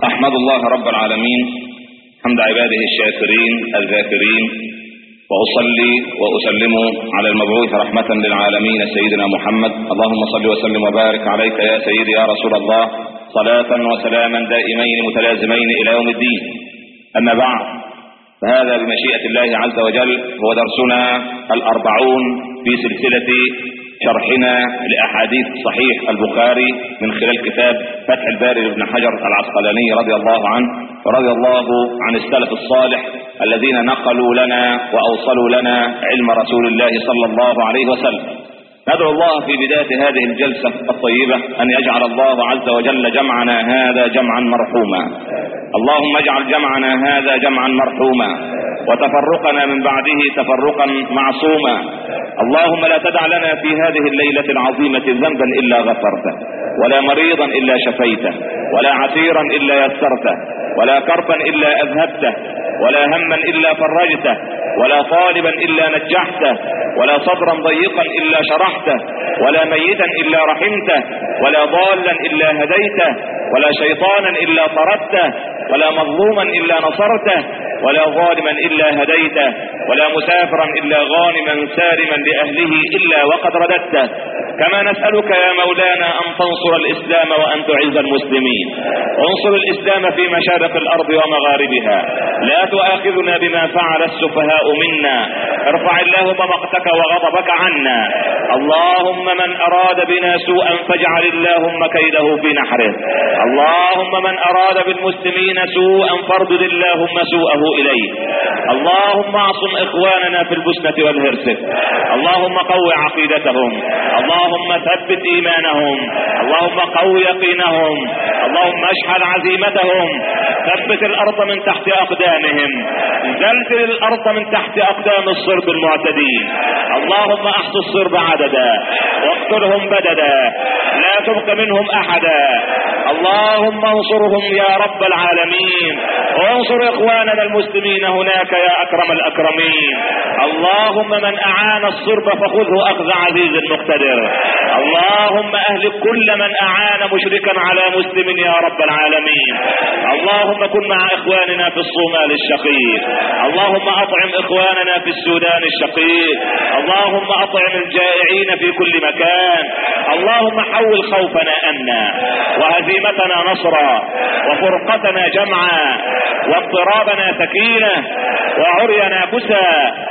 أحمد الله رب العالمين حمد عباده الشاكرين الذاكرين وأصلي وأسلم على المبعوث رحمة للعالمين سيدنا محمد اللهم صل وسلم وبارك عليك يا سيدي يا رسول الله صلاة وسلاما دائمين متلازمين إلى يوم الدين أما بعد فهذا بمشيئة الله عز وجل هو درسنا الأربعون في سلسلة شرحنا لأحاديث صحيح البخاري من خلال كتاب فتح الباري لابن حجر العسقلاني رضي الله عنه ورضي الله عن السلف الصالح الذين نقلوا لنا وأوصلوا لنا علم رسول الله صلى الله عليه وسلم ندعو الله في بداية هذه الجلسة الطيبة أن يجعل الله عز وجل جمعنا هذا جمعا مرحوما اللهم اجعل جمعنا هذا جمعا مرحوما وتفرقنا من بعده تفرقا معصوما اللهم لا تدع لنا في هذه الليلة العظيمة ذنبا إلا غفرته ولا مريضا إلا شفيته ولا عسيرا إلا يسرته ولا كربا إلا أذهبته ولا هما إلا فرجته ولا طالبا إلا نجحته ولا صدرا ضيقا إلا شرحته ولا ميتا إلا رحمته ولا ضالا إلا هديته ولا شيطانا إلا طردته ولا مظلوما إلا نصرته ولا ظالما إلا هديته ولا مسافرا إلا غانما سالما لأهله إلا وقد رددته كما نسألك يا مولانا أن تنصر الإسلام وأن تعز المسلمين انصر الإسلام في مشارق الأرض ومغاربها لا تؤاخذنا بما فعل السفهاء منا ارفع اللهم مقتك وغضبك عنا اللهم من أراد بنا سوءا فاجعل اللهم كيده في نحره اللهم من أراد بالمسلمين سوءا فاردد اللهم سوءه إليه اللهم اعصم إخواننا في البسنة والهرسك اللهم قو عقيدتهم اللهم ثبت إيمانهم اللهم قو يقينهم اللهم اشحل عزيمتهم ثبت الأرض من تحت أقدامهم زلزل الأرض من تحت أقدام الصرب المعتدين اللهم احص الصرب عددا واقتلهم بددا لا تبق منهم أحدا اللهم انصرهم يا رب العالمين وانصر اخواننا المسلمين هناك يا اكرم الاكرمين اللهم من اعان الصرب فخذه اخذ عزيز مقتدر اللهم اهلك كل من اعان مشركا على مسلم يا رب العالمين اللهم كن مع اخواننا في الصومال الشقيق اللهم اطعم اخواننا في السودان الشقيق اللهم اطعم الجائعين في كل مكان اللهم حول خوفنا امنا وهزيمتنا نصرا وفرقتنا جمعا واضطرابنا سكينة وعرينا كسى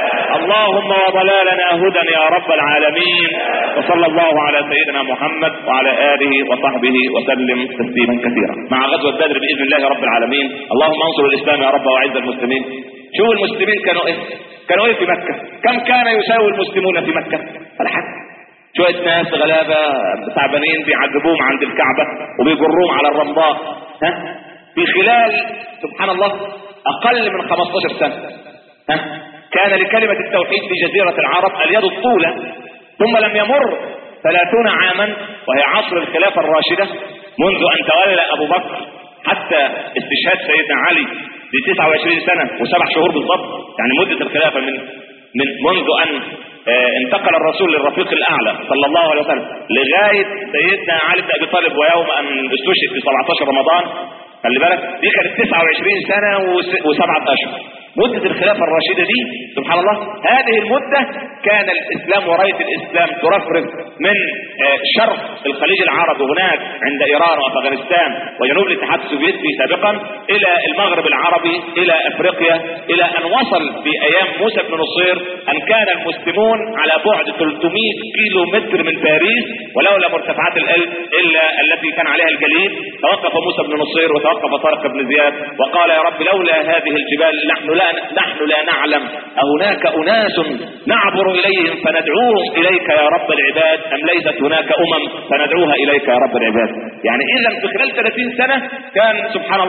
اللهم وضلالنا هدى يا رب العالمين وصلى الله على سيدنا محمد وعلى آله وصحبه وسلم تسليما كثيرا مع غزوة بدر بإذن الله رب العالمين اللهم انصر الإسلام يا رب وأعز المسلمين شو المسلمين كانوا ايه كانوا ايه في مكة كم كان يساوي المسلمون في مكة ولا حاجة شوية ناس غلابة تعبانين بيعذبوهم عند الكعبة وبيجروهم على الرمضاء ها في خلال سبحان الله أقل من 15 سنة ها كان لكلمة التوحيد في جزيرة العرب اليد الطولة ثم لم يمر ثلاثون عاما وهي عصر الخلافة الراشدة منذ أن تولى أبو بكر حتى استشهاد سيدنا علي ب 29 سنة وسبع شهور بالضبط يعني مدة الخلافة من من منذ أن انتقل الرسول للرفيق الأعلى صلى الله عليه وسلم لغاية سيدنا علي بن أبي طالب ويوم أن استشهد في 17 رمضان خلي بالك دي كانت 29 سنة وسبعة أشهر مدة الخلافة الراشدة دي سبحان الله هذه المدة كان الإسلام وراية الإسلام ترفرف من شرق الخليج العربي هناك عند إيران وأفغانستان وجنوب الاتحاد السوفيتي سابقا إلى المغرب العربي إلى أفريقيا إلى أن وصل في أيام موسى بن نصير أن كان المسلمون على بعد 300 كيلو متر من باريس ولولا مرتفعات الألب إلا التي كان عليها الجليد توقف موسى بن نصير وتوقف طارق بن زياد وقال يا رب لولا هذه الجبال نحن لا نحن لا نعلم أهناك أناس نعبر إليهم فندعوهم إليك يا رب العباد أم ليست هناك أمم فندعوها إليك يا رب العباد يعني إذا في خلال 30 سنة كان سبحان الله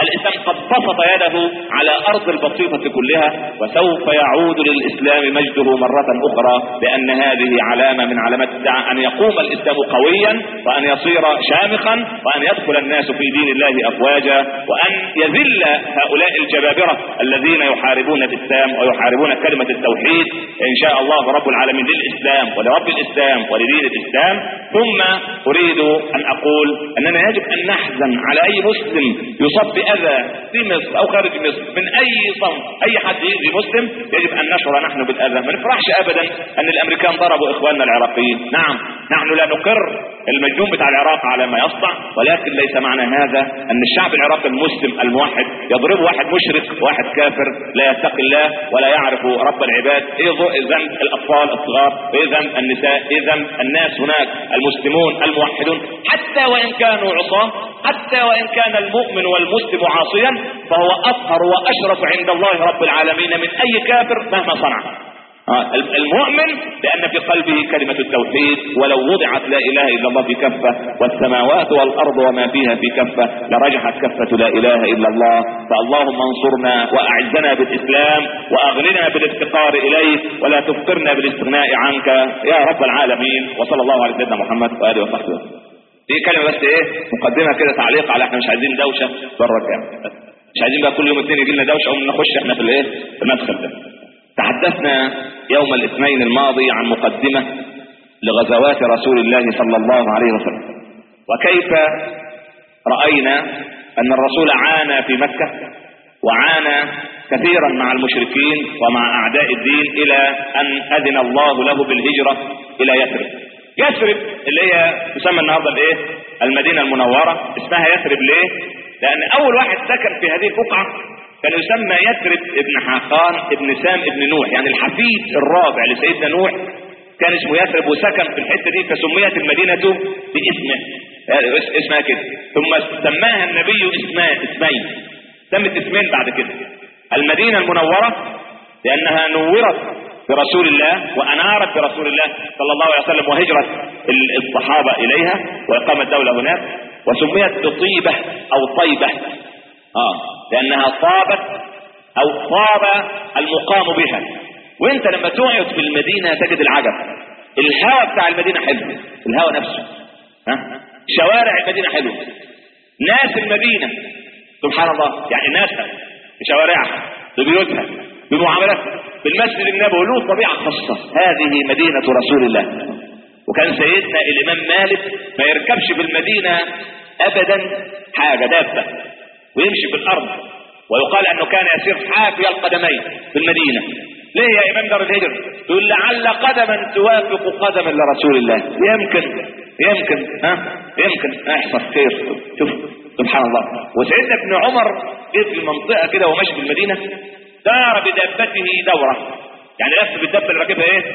الاسلام قد بسط يده على ارض البسيطة كلها وسوف يعود للاسلام مجده مرة اخرى لان هذه علامة من علامات الساعة ان يقوم الاسلام قويا وان يصير شامخا وان يدخل الناس في دين الله افواجا وان يذل هؤلاء الجبابرة الذين يحاربون الاسلام ويحاربون كلمة التوحيد ان شاء الله رب العالمين للاسلام ولرب الاسلام ولدين الاسلام ثم اريد ان اقول اننا يجب ان نحزن على اي مسلم يصاب باذى في مصر او خارج مصر من اي صنف اي حد يؤذي مسلم يجب ان نشعر نحن بالاذى ما نفرحش ابدا ان الامريكان ضربوا اخواننا العراقيين نعم نحن لا نقر المجنون بتاع العراق على ما يصنع ولكن ليس معنى هذا ان الشعب العراقي المسلم الموحد يضرب واحد مشرك واحد كافر لا يتقي الله ولا يعرف رب العباد ايه ذنب الاطفال الصغار ايه ذنب النساء ايه ذنب الناس هناك المسلمون الموحدون حتى وان كانوا عصاه حتى وان كان المؤمن والمسلم عاصيا فهو اطهر واشرف عند الله رب العالمين من اي كافر مهما صنع آه، المؤمن لأن في قلبه كلمة التوحيد ولو وضعت لا إله إلا الله في كفة والسماوات والأرض وما فيها في كفة لرجحت كفة لا إله إلا الله فاللهم انصرنا وأعزنا بالإسلام وأغننا بالافتقار إليك ولا تفقرنا بالاستغناء عنك يا رب العالمين وصلى الله على سيدنا محمد وآله وصحبه دي كلمة بس إيه مقدمة كده تعليق على إحنا مش عايزين دوشة بره الجامع مش عايزين بقى كل يوم اثنين يجي لنا دوشة ونخش إحنا في الإيه في المدخل ده تحدثنا يوم الاثنين الماضي عن مقدمة لغزوات رسول الله صلى الله عليه وسلم وكيف رأينا أن الرسول عانى في مكة وعانى كثيرا مع المشركين ومع أعداء الدين إلى أن أذن الله له بالهجرة إلى يثرب يثرب اللي هي تسمى النهارده الايه؟ المدينة المنورة اسمها يثرب ليه؟ لأن أول واحد سكن في هذه البقعة كان يسمى يثرب ابن حاقان ابن سام ابن نوح يعني الحفيد الرابع لسيدنا نوح كان اسمه يثرب وسكن في الحته دي فسميت المدينه باسمه اسمها كده ثم سماها النبي اسماء اسمين سمت اسمين بعد كده المدينه المنوره لانها نورت برسول الله وانارت برسول الله صلى الله عليه وسلم وهجره الصحابه اليها واقامه دوله هناك وسميت بطيبه او طيبه اه لانها طابت او طاب المقام بها وانت لما تقعد في المدينة تجد العجب الهواء بتاع المدينة حلو الهواء نفسه ها شوارع المدينة حلوة ناس المدينة سبحان الله يعني ناسها بشوارعها ببيوتها بمعاملاتها بالمسجد النبوي له طبيعة خاصة هذه مدينة رسول الله وكان سيدنا الإمام مالك ما يركبش في المدينة أبدا حاجة دابة ويمشي في الارض ويقال انه كان يسير حافي القدمين في المدينة ليه يا امام دار الهجر تقول لعل قدما توافق قدما لرسول الله يمكن يمكن ها يمكن احصل خير شوف سبحان الله وسيدنا ابن عمر جه في المنطقة كده وماشي في المدينة دار بدابته دورة يعني لف بالدابة اللي راكبها ايه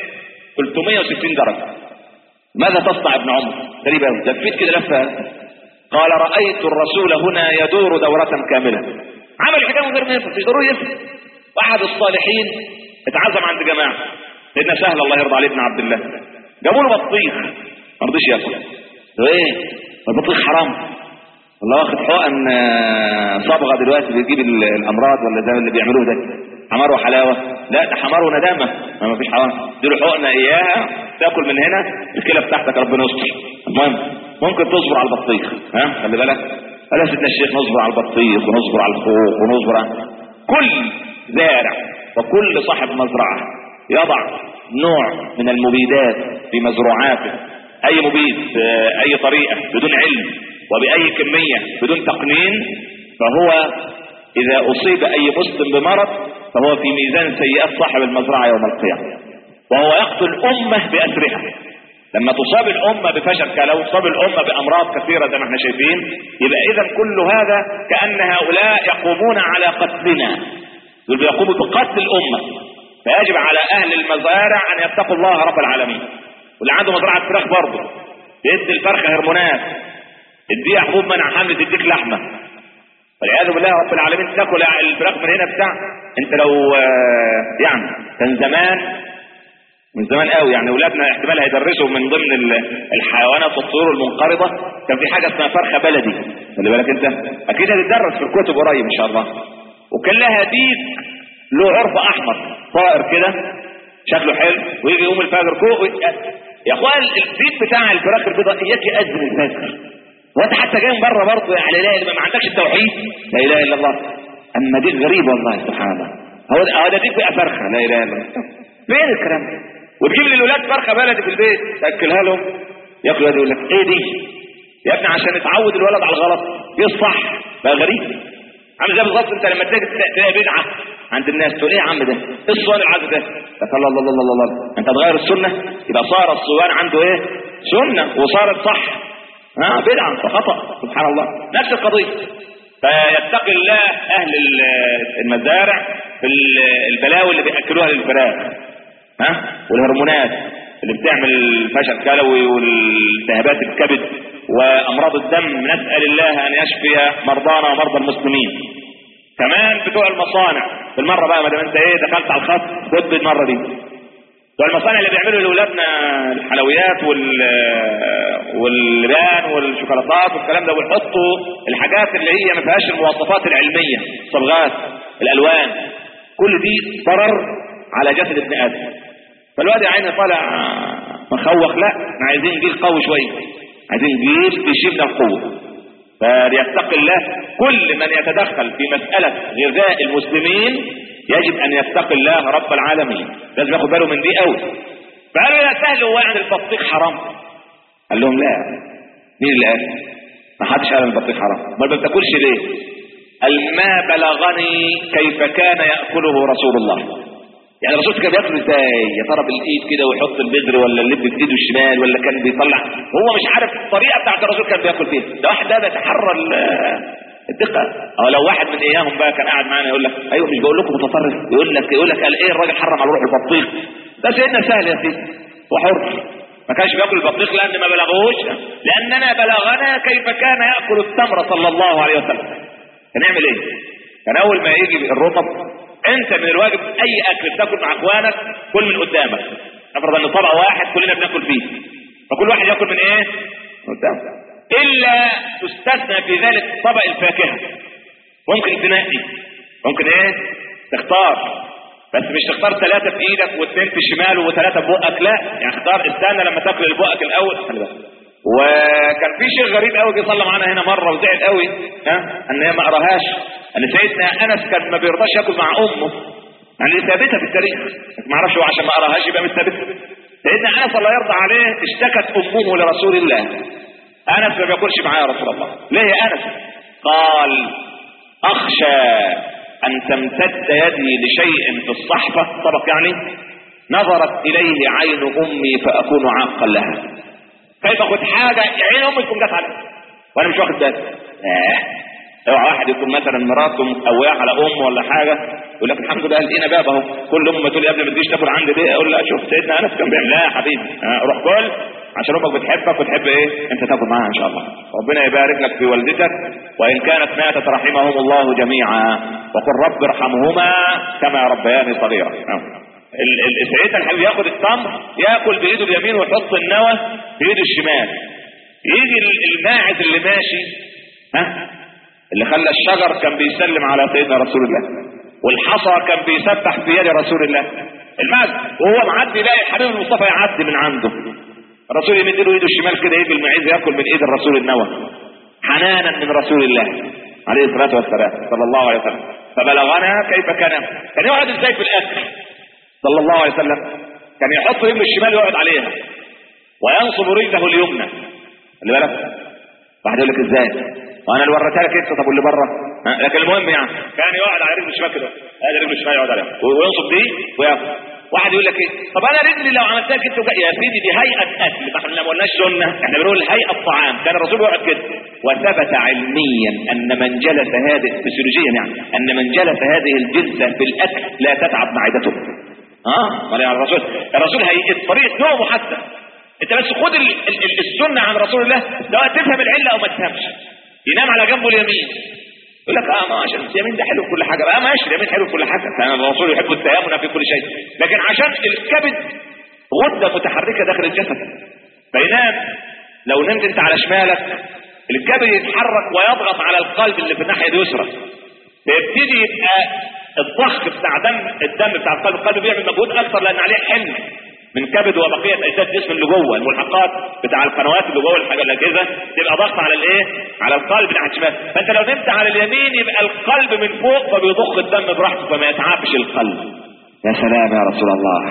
360 درجة ماذا تصنع ابن عمر غريب قوي لفيت كده لفه قال رأيت الرسول هنا يدور دورة كاملة عمل حكاية من غير ما يفهم ضروري يفهم واحد الصالحين اتعزم عند جماعة سيدنا سهل الله يرضى عليه ابن عبد الله جابوا له بطيخ ما رضيش ياكل ايه البطيخ حرام والله واخد حقن آه، صبغه دلوقتي بيجيب الامراض ولا زي اللي بيعملوه ده حمار وحلاوه لا ده حمار وندامه ما فيش حرام دي حقنه اياها تاكل من هنا الكلى بتاعتك ربنا يستر المهم ممكن تصبر على البطيخ ها خلي بالك قال سيدنا الشيخ نصبر على البطيخ ونصبر على الخوخ ونصبر على كل زارع وكل صاحب مزرعة يضع نوع من المبيدات في مزروعاته اي مبيد باي طريقة بدون علم وباي كمية بدون تقنين فهو اذا اصيب اي مسلم بمرض فهو في ميزان سيئات صاحب المزرعة يوم القيامة وهو يقتل امه باسرها لما تصاب الأمة بفشل كلو تصاب الأمة بأمراض كثيرة زي ما احنا شايفين يبقى إذا كل هذا كأن هؤلاء يقومون على قتلنا دول بيقوموا بقتل الأمة فيجب على أهل المزارع أن يتقوا الله رب العالمين واللي عنده مزرعة فراخ برضه يدي الفرخة هرمونات اديها حبوب منع حمل تديك لحمة والعياذ بالله رب العالمين تاكل الفراخ من هنا بتاع انت لو آه، يعني كان زمان من زمان قوي يعني اولادنا احتمال هيدرسوا من ضمن الحيوانات والطيور المنقرضه كان في حاجه اسمها فرخه بلدي خلي بالك انت اكيد هتدرس في الكتب قريب ان شاء الله وكان لها ديك له عرف احمر طائر كده شكله حلو ويجي يوم الفجر فوق يا اخوان الديك بتاع الفراخ البيضاء اياك يأذن الفجر وانت حتى جاي من بره برضه يعني لا اله ما عندكش التوحيد لا اله الا الله اما ديك غريب والله سبحان الله هو هو ده ديك بقى فرخه لا اله الا الله فين الكلام ده وتجيب للاولاد فرخه بلدي في البيت تاكلها لهم ياكل الولاد يقول لك ايه دي يا ابني عشان يتعود الولد على الغلط دي الصح بقى غريب عامل زي بالظبط انت لما تيجي تلاقي بدعه عند الناس تقول ايه يا عم ده؟ ايه الصوان العزل ده؟ قال الله الله الله الله انت تغير السنه يبقى صار الصوان عنده ايه؟ سنه وصارت صح ها بدعه وخطا سبحان الله نفس القضيه فيتقي الله اهل المزارع في البلاوي اللي بياكلوها للفراخ ها والهرمونات اللي بتعمل فشل كلوي والتهابات الكبد وامراض الدم نسال الله ان يشفي مرضانا ومرضى المسلمين كمان بتوع المصانع بالمره بقى ما دام انت ايه دخلت على الخط خد بالمره دي بتوع المصانع اللي بيعملوا لاولادنا الحلويات وال واللبان والشوكولاتات والكلام ده ويحطوا الحاجات اللي هي ما فيهاش المواصفات العلميه الصبغات الالوان كل دي ضرر على جسد ابن ادم فالواد يا عيني طالع مخوخ لا احنا عايزين جيل قوي شويه عايزين جيل بيشيلنا القوه فليتقي الله كل من يتدخل في مسألة غذاء المسلمين يجب ان يتقي الله رب العالمين لازم ياخد باله من دي قوي فقالوا يا سهل هو يعني البطيخ حرام قال لهم لا مين اللي قال ما حدش قال البطيخ حرام ما بتاكلش ليه قال ما بلغني كيف كان ياكله رسول الله يعني الرسول كان بياكل ازاي يا ترى بالايد كده ويحط البذر ولا اللب في ايده الشمال ولا كان بيطلع هو مش عارف الطريقه بتاعت الرسول كان بياكل فيها ده واحد ده بيتحرى الدقه او لو واحد من اياهم بقى كان قاعد معانا يقول لك ايوه مش بقول لكم متطرف يقول لك يقول لك قال ايه الراجل حرم على روح البطيخ ده سيدنا سهل يا سيدي وحر ما كانش بياكل البطيخ لان ما بلغوش لاننا بلغنا كيف كان ياكل التمر صلى الله عليه وسلم كان يعمل ايه كان اول ما يجي الرطب انت من الواجب اي اكل بتاكل مع اخوانك كل من قدامك افرض ان طبق واحد كلنا بناكل فيه فكل واحد ياكل من ايه من قدامه الا تستثنى في ذلك طبق الفاكهه ممكن تنقي ممكن ايه تختار بس مش تختار ثلاثة في ايدك واثنين في الشمال وثلاثة في بقك لا يعني اختار استنى لما تاكل اللي بقك الاول خلي بالك وكان في شيء غريب قوي جه صلى معانا هنا مره وزعل قوي ها ان هي ما قراهاش ان سيدنا انس كان ما بيرضاش ياكل مع امه يعني دي ثابته في التاريخ ما اعرفش هو عشان ما قراهاش يبقى مش ثابته سيدنا انس الله يرضى عليه اشتكت امه لرسول الله انس ما بياكلش معايا يا رسول الله ليه يا انس قال اخشى ان تمتد يدي لشيء في الصحفه طبق يعني نظرت اليه عين امي فاكون عاقا لها كيف اخد حاجه عين امي تكون جت عليها وانا مش واخد بالي آه. اوعى واحد يكون مثلا مراته مقويه على امه ولا حاجه يقول لك الحمد لله لقينا باب اهو كل ام تقول لي قبل ما تجيش تاكل عندي دي اقول لها شوف سيدنا انس كان بيعمل لا يا حبيبي آه روح كل عشان امك بتحبك وتحب ايه انت تاكل معاها ان شاء الله ربنا يبارك لك في والدتك وان كانت ماتت رحمهم الله جميعا وقل رب ارحمهما كما ربياني صغيرا سيدنا الحبيب ياخد التمر ياكل بايده اليمين ويحط النوى بايده الشمال يجي الماعز اللي ماشي ها اللي خلى الشجر كان بيسلم على سيدنا رسول الله والحصى كان بيسبح في يد رسول الله الماعز وهو معدي يلاقي الحبيب المصطفى يعدي من عنده الرسول يمد له ايده الشمال كده يجي المعيز ياكل من ايد الرسول النوى حنانا من رسول الله عليه الصلاه والسلام صلى الله عليه وسلم فبلغنا كيف كان كان يقعد ازاي في الاكل صلى الله عليه وسلم كان يحط رجله الشمال ويقعد عليها وينصب رجله اليمنى خلي بالك واحد يقول لك ازاي وانا اللي وريتها لك انت طب واللي بره لكن المهم يعني كان يقعد على رجله الشمال كده ادي رجله الشمال يقعد عليها وينصب دي وياكل واحد يقول لك ايه طب انا رجلي لو عملتها كده يا سيدي دي هيئه اكل ما احنا ما قلناش سنه احنا بنقول هيئه طعام كان الرسول يقعد كده وثبت علميا ان من جلس هذه فسيولوجيا يعني ان من جلس هذه الجلسه في الاكل لا تتعب معدته اه ما يعني الرسول الرسول هي طريقه نومه حتى انت بس خد ال ال ال السنه عن رسول الله سواء تفهم العله او ما تفهمش ينام على جنبه اليمين يقول لك اه ما عشان اليمين ده حلو في كل حاجه بقى ماشي اليمين حلو في كل حاجه كان الرسول يحب التيمم في كل شيء لكن عشان الكبد غده متحركه داخل الجسد فينام لو نمت انت على شمالك الكبد يتحرك ويضغط على القلب اللي في الناحيه اليسرى فيبتدي يبقى الضخ بتاع دم الدم بتاع القلب القلب بيعمل مجهود اكثر لان عليه حمل من كبد وبقيه اجزاء الجسم اللي جوه الملحقات بتاع القنوات اللي جوه الحاجه الاجهزه تبقى ضغط على الايه؟ على القلب ناحيه الشمال فانت لو نمت على اليمين يبقى القلب من فوق فبيضخ الدم براحته فما يتعبش القلب يا سلام يا رسول الله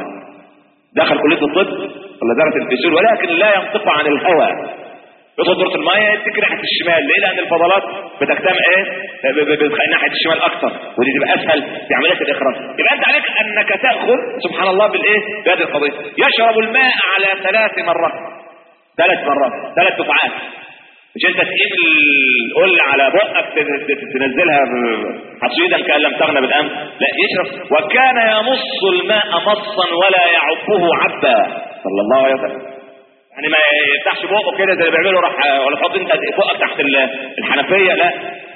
دخل كليه الطب ولا درس الفسيول ولكن لا ينطق عن الهوى يدخل دورة المية يتكي ناحية الشمال ليه؟ لأن الفضلات بتجتمع إيه؟ ب- ب- ب- ناحية الشمال أكثر ودي تبقى أسهل في عملية الإخراج يبقى أنت عليك أنك تأخذ سبحان الله بالإيه؟ بهذه القضية يشرب الماء على ثلاث مرات ثلاث مرات ثلاث دفعات مش انت تقيم القل على بقك ت- ت- تنزلها ب- حصيدا كان لم تغنى بالامس لا يشرب وكان يمص الماء مصا ولا يعبه عبا صلى الله عليه وسلم يعني ما يفتحش بقه كده زي اللي بيعمله راح ولا تحط انت بقك تحت ال- الحنفيه لا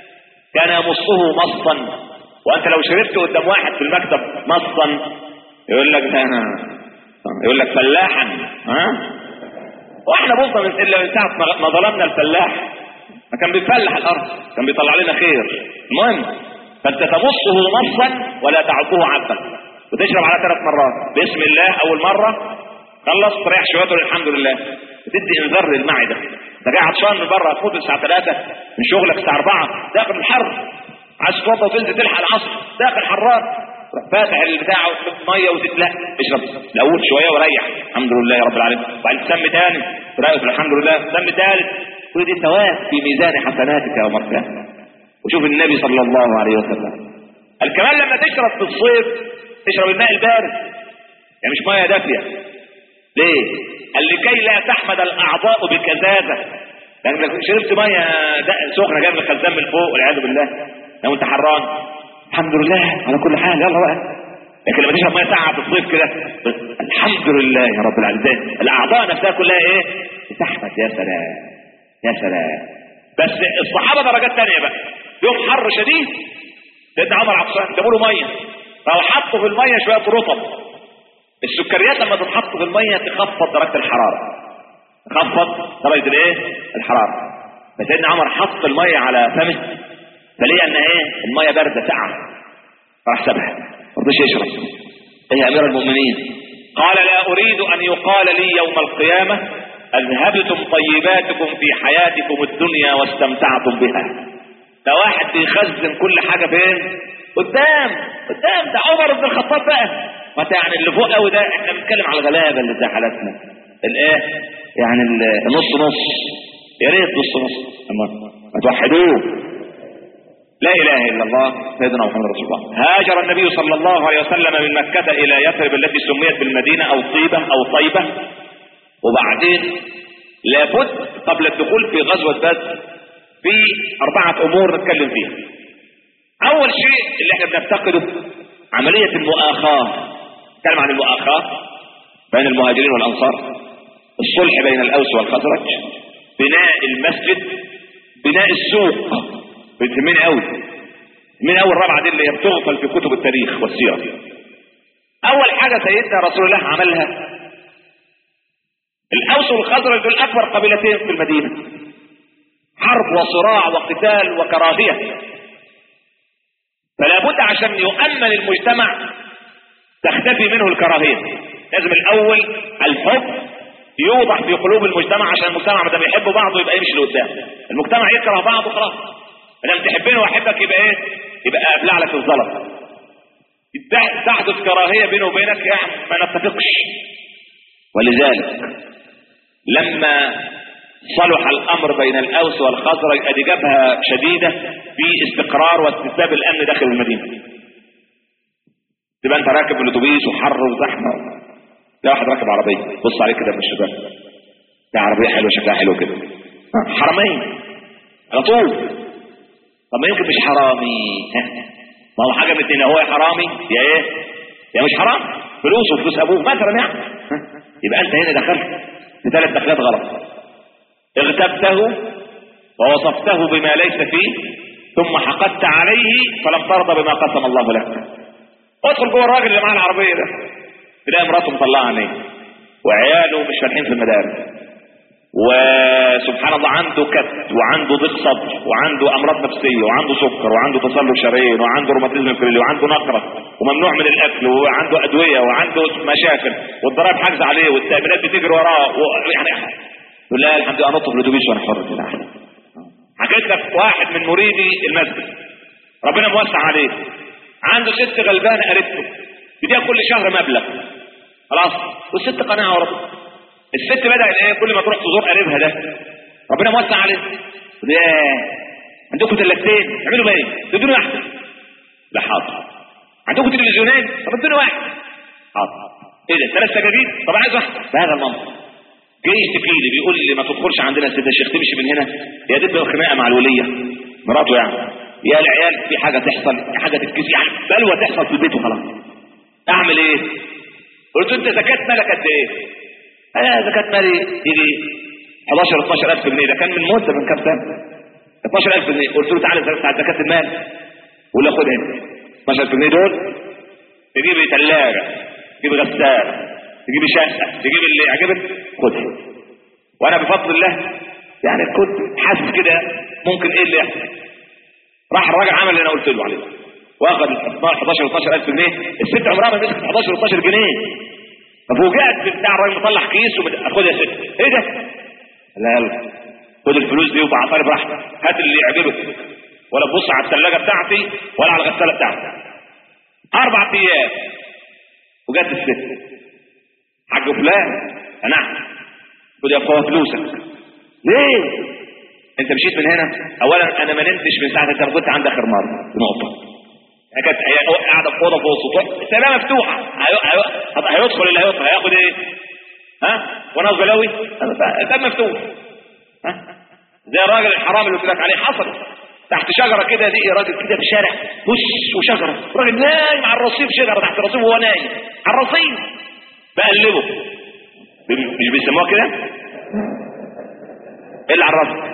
كان يمصه مصا وانت لو شربت قدام واحد في المكتب مصا يقول لك ده انا يقول لك فلاحا ها واحنا بصنا من الا من ساعه ما- ما ظلمنا الفلاح ما كان بيفلح الارض كان بيطلع لنا خير المهم فانت تمصه مصا ولا تعبه عبا وتشرب على ثلاث مرات بسم الله اول مره خلص تريح شويه تقول الحمد لله بتدي انذار للمعده انت جاي عطشان من بره هتموت الساعه 3 من شغلك الساعه 4 داخل الحر عايز تتوضى وتنزل تلحق العصر داخل حران تروح فاتح البتاع وتحط ميه وتتلا اشرب الاول شويه وريح الحمد لله رب العالمين وبعدين تسمي تاني تريح الحمد لله تسمي ثالث كل دي ثواب في ميزان حسناتك يوم القيامه وشوف النبي صلى الله عليه وسلم قال كمان لما تشرب في الصيف تشرب الماء البارد يعني مش ميه دافيه ليه؟ قال لكي لا تحمد الاعضاء بكذاذه لان لو شربت ميه دا- سخنه جايه من الخزان من فوق والعياذ بالله لو انت حران الحمد لله على كل حال يلا بقى لكن لما تشرب ميه ساعه في الصيف كده الحمد لله يا رب العالمين الاعضاء نفسها كلها ايه؟ تحمد يا سلام يا سلام بس الصحابه درجات تانية بقى يوم حر شديد سيدنا عمر عطشان جابوا له ميه راحوا حطوا في الميه شويه رطب السكريات لما تتحط في الميه تخفض درجه الحراره تخفض درجه الايه الحراره فسيدنا عمر حط الميه على فمه فلقى ان ايه الميه بارده ساقعه فراح سابها ما رضيش يشرب ايه يا امير المؤمنين قال لا اريد ان يقال لي يوم القيامه اذهبتم طيباتكم في حياتكم الدنيا واستمتعتم بها ده واحد بيخزن كل حاجه فين قدام قدام ده عمر بن الخطاب بقى ما انت يعني اللي فوق قوي ده احنا بنتكلم على الغلابه اللي زي حالاتنا الايه يعني ال- النص نص يا ريت نص نص أما ما توحدوه لا اله الا الله سيدنا محمد رسول الله هاجر النبي صلى الله عليه وسلم من مكة الى يثرب التي سميت بالمدينة او طيبة او طيبة وبعدين لابد قبل الدخول في غزوة بدر في اربعة امور نتكلم فيها اول شيء اللي احنا بنفتقده عملية المؤاخاة نتكلم عن المؤاخاة بين المهاجرين والانصار الصلح بين الاوس والخزرج بناء المسجد بناء السوق بتهمني قوي من اول رابعه دي اللي هي بتغفل في كتب التاريخ والسيره اول حاجه سيدنا رسول الله عملها الاوس والخزرج دول اكبر قبيلتين في المدينه حرب وصراع وقتال وكراهيه فلا بد عشان يؤمن المجتمع تختفي منه الكراهيه لازم الاول الحب يوضح في قلوب المجتمع عشان المجتمع ما دام يحب بعضه يبقى يمشي لقدام المجتمع يكره بعضه خلاص ما دام تحبني واحبك يبقى ايه يبقى ابلع لك الزلط يبقى تحدث كراهيه بينه وبينك يعني ما نتفقش ولذلك لما صلح الامر بين الاوس والخزرج ادي جبهه شديده في استقرار واستتباب الامن داخل المدينه تبقى انت راكب الاتوبيس وحر وزحمه لا واحد راكب عربيه بص عليه كده من الشباب ده عربيه حلوه شكلها حلو كده آه، حراميه على طول طب ما يمكن مش حرامي ما هو حاجه من اتنين هو يا حرامي يا ايه يا مش حرام فلوسه وفلوس ابوه مثلا يعني يبقى انت هنا دخلت في ثلاث دخلات غلط اغتبته ووصفته بما ليس فيه ثم حقدت عليه فلم ترضى بما قسم الله لك ادخل جوه الراجل اللي معاه العربيه ده تلاقي مراته مطلعه عينيه وعياله مش فاتحين في المدارس وسبحان الله عنده كبت وعنده ضيق صدر وعنده امراض نفسيه وعنده سكر وعنده تصلب شرايين وعنده روماتيزم كلي وعنده نقره وممنوع من الاكل وعنده ادويه وعنده مشاكل والضرائب حاجزه عليه والتامينات بتجري وراه يعني يقول لا الحمد لله انطف الاتوبيس وانا حر كده حكيت لك واحد من مريدي المسجد ربنا موسع عليه عنده ست غلبانه قريبته بديها كل شهر مبلغ خلاص والست قناعه وربنا الست بدات ايه كل ما تروح تزور قريبها ده ربنا موسع عليه ياه عندكم ثلاجتين اعملوا ايه؟ تدوني واحده لا حاضر عندكم تلفزيونين طب ادوني واحد حاضر ايه ده ثلاث سجاجيد طب عايز واحد بهذا المنطق جاي يشتكي لي بيقول لي ما تدخلش عندنا يا سيدي الشيخ تمشي من هنا يا دب خناقه مع الوليه مراته يعني يا العيال في حاجه تحصل في حاجه تتكسي يعني بلوه تحصل في البيت وخلاص اعمل ايه؟ قلت له انت زكاه مالك قد ايه؟ انا زكاه مالي يجي 11 12000 جنيه ده كان من مده من كام سنه 12000 جنيه قلت له تعالى بتاع زكاه المال ولا خد هنا 12000 جنيه دول تجيب ثلاجه تجيب غساله تجيب شقه تجيب اللي يعجبك خدها وانا بفضل الله يعني كنت حاسس كده ممكن ايه اللي يحصل راح الراجل عمل اللي انا قلت له عليه واخد 11 12000 جنيه الست عمرها ما مسكت 11 12 جنيه ففوجئت بتاع الراجل مطلع كيس خد يا ست ايه ده؟ لا لا خد الفلوس دي وبعتها لي براحتك هات اللي يعجبك ولا تبص على الثلاجه بتاعتي ولا على الغساله بتاعتي اربع ايام وجت الست حاج فلان نعم خد يا اخويا فلوسك ليه انت مشيت من هنا اولا انا ما نمتش من ساعه انت كنت عند اخر مره نقطه هي كانت هي قاعده في اوضه فوق السطوح السماء مفتوحه هي... هي... طب هيدخل اللي هيدخل هياخد ايه؟ ها؟ وانا غلاوي كان مفتوح ها؟ زي الراجل الحرام اللي قلت لك عليه حصل تحت شجره كده دي راجل كده في الشارع بص وشجره راجل نايم على الرصيف شجره تحت الرصيف وهو نايم على الرصيف بقلبه مش بيسموها كده ايه اللي عرفك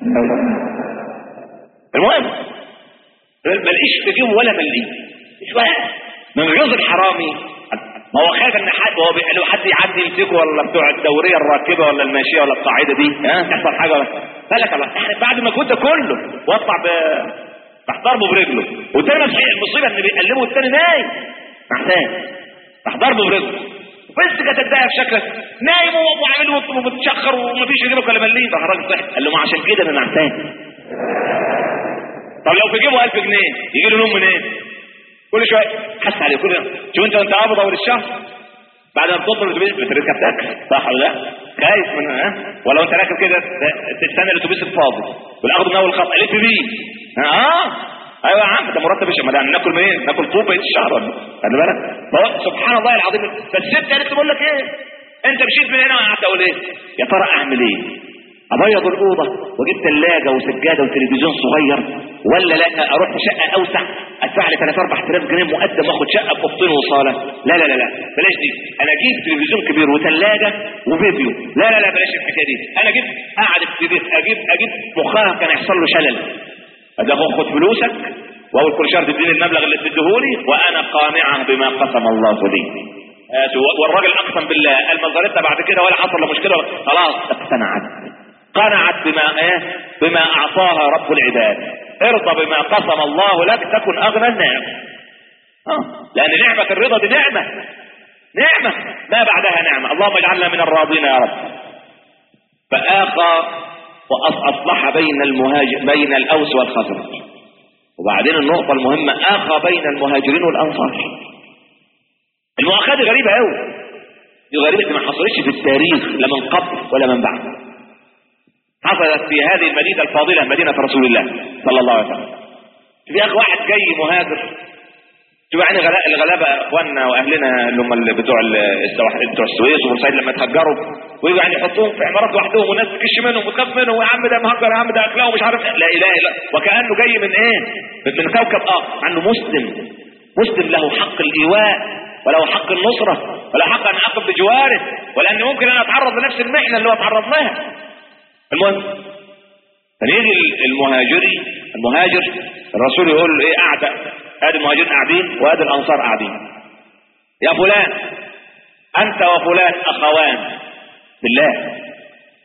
المهم ما لقيش في جيبه ولا مليه مش واحد من غيظ الحرامي ما هو خايف ان حد هو بي... لو حد يعدي يمسكه ولا بتوع الدوريه الراكبه ولا الماشيه ولا القاعده دي ها تحصل حاجه ولا بالك الله يعني بعد ما كنت كله واطلع ب راح ضربه برجله والتاني المصيبه ان بيقلبه والتاني نايم محتاج راح ضربه برجله بس كانت تتضايق في شكلك نايم وعامل ومتشخر ومفيش يجيبك ولا مليم راح الراجل صحي قال له ما عشان كده انا نعسان طب لو في جيبه 1000 جنيه يجي له نوم منين؟ كل شويه حس عليه كل شوف انت وانت قابض اول الشهر بعد ما بتطلب الاتوبيس بتركب تاكسي صح ولا لا؟ خايف من ها ولا انت راكب كده تستنى الاتوبيس الفاضي والاخد من اول خط الف بيه اه ايوه يا عم ده مرتب ايش ما ناكل منين؟ ناكل طوب بقيه الشهر ولا خلي بالك سبحان الله العظيم فالست قالت بقول لك ايه؟ انت مشيت من هنا وقعدت اقول ايه؟ يا ترى اعمل ايه؟ ابيض الاوضه واجيب ثلاجه وسجاده وتلفزيون صغير ولا لا اروح شقه اوسع ادفع لي 3 4000 جنيه مقدم واخد شقه بأوضتين وصاله لا لا لا لا بلاش دي انا اجيب تلفزيون كبير وثلاجه وفيديو لا لا لا بلاش الحكايه دي انا اجيب قاعد في بيت اجيب اجيب مخها كان يحصل له شلل ادخل خد فلوسك واول كل شهر تديني المبلغ اللي تديهولي وانا قانعه بما قسم الله لي والراجل اقسم بالله قال ما ظهرت بعد كده ولا حصل له مشكله خلاص اقتنعت قنعت بما ايه بما اعطاها رب العباد ارضى بما قسم الله لك تكن اغنى الناس آه. لان نعمة الرضا دي نعمة نعمة ما بعدها نعمة اللهم اجعلنا من الراضين يا رب فآخى وأصلح بين المهاجر بين الأوس والخزرج وبعدين النقطة المهمة آخى بين المهاجرين والأنصار المؤاخاة دي غريبة قوي دي غريبة ما حصلتش في التاريخ لا من قبل ولا من بعد حصلت في هذه المدينة الفاضلة مدينة رسول الله صلى الله عليه وسلم في أخ واحد جاي مهاجر شوف يعني غلاء الغلابة اخواننا واهلنا اللي هم اللي بتوع السواحل بتوع السويس وبورسعيد لما يتهجروا ويجوا يعني يحطوهم في عمارات لوحدهم والناس تكش منهم وتخاف منهم ويا عم ده مهجر يا عم ده اخلاقه مش عارف لا اله الا وكانه جاي من ايه؟ من كوكب اخر عنه مسلم مسلم له حق الايواء وله حق النصرة ولا حق ان اقف بجواره ولان ممكن انا اتعرض لنفس المحنة اللي هو اتعرض لها المهم فنيجي المهاجري المهاجر الرسول يقول له ايه قاعده ادي المهاجرين قاعدين وادي الانصار قاعدين يا فلان انت وفلان اخوان بالله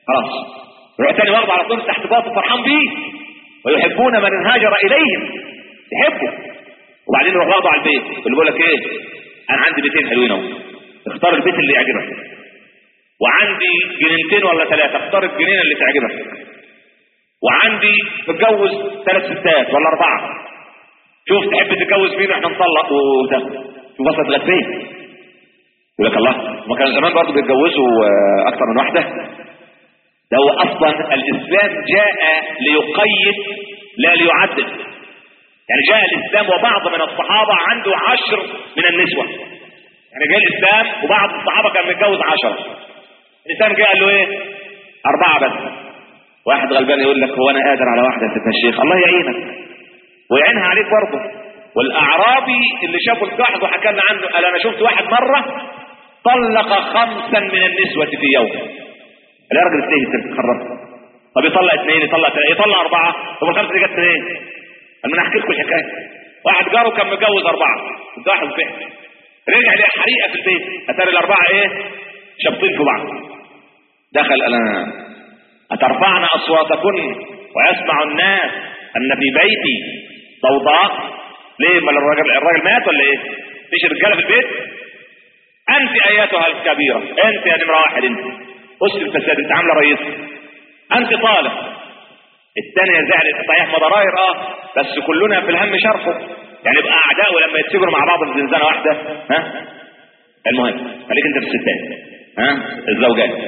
خلاص يروح تاني واخده على طول تحت باطه فرحان بيه ويحبون من هاجر اليهم يحبه وبعدين يروح واخده على البيت اللي بيقول لك ايه انا عندي بيتين حلوين اهو اختار البيت اللي يعجبك وعندي جنينتين ولا ثلاثه اختار الجنينه اللي تعجبك وعندي متجوز ثلاث ستات ولا اربعه شوف تحب تتجوز مين احنا نطلق وده شوف وصلت لغايه فين يقول لك الله ما كان زمان برضه بيتجوزوا آه، اكتر من واحده ده هو اصلا الاسلام جاء ليقيد لا ليعدل يعني جاء الاسلام وبعض من الصحابه عنده عشر من النسوه يعني جاء الاسلام وبعض الصحابه كان متجوز عشرة الاسلام جاء قال له ايه اربعه بس واحد غلبان يقول لك هو انا قادر على واحده يا سيدنا الشيخ الله يعينك ويعينها عليك برضه والاعرابي اللي شافه الجحظ وحكى لنا عنه قال انا شفت واحد مره طلق خمسا من النسوه في يوم قال يا راجل استهي تخرب طب يطلق اثنين يطلق ثلاثه يطلق اربعه طب الخمسه دي جت منين؟ قال انا احكي لكم الحكايه واحد جاره كان متجوز اربعه الجحظ فهم رجع لقى حريقه في البيت اتاري الاربعه ايه؟ شابطين في بعض دخل قال انا أترفعن أصواتكن ويسمع الناس أن في بيتي ضوضاء ليه ما الراجل الراجل مات ولا ايه؟ مفيش رجاله في البيت؟ أنت أيتها الكبيرة أنت يا نمرة واحد أنت أسر الفساد أنت عاملة رئيس أنت طالب الثانية زعلت صحيح ما ضراير اه بس كلنا في الهم شرحه يعني يبقى أعداء ولما يتسجنوا مع بعض في زنزانة واحدة ها المهم خليك أنت في الستات ها الزوجات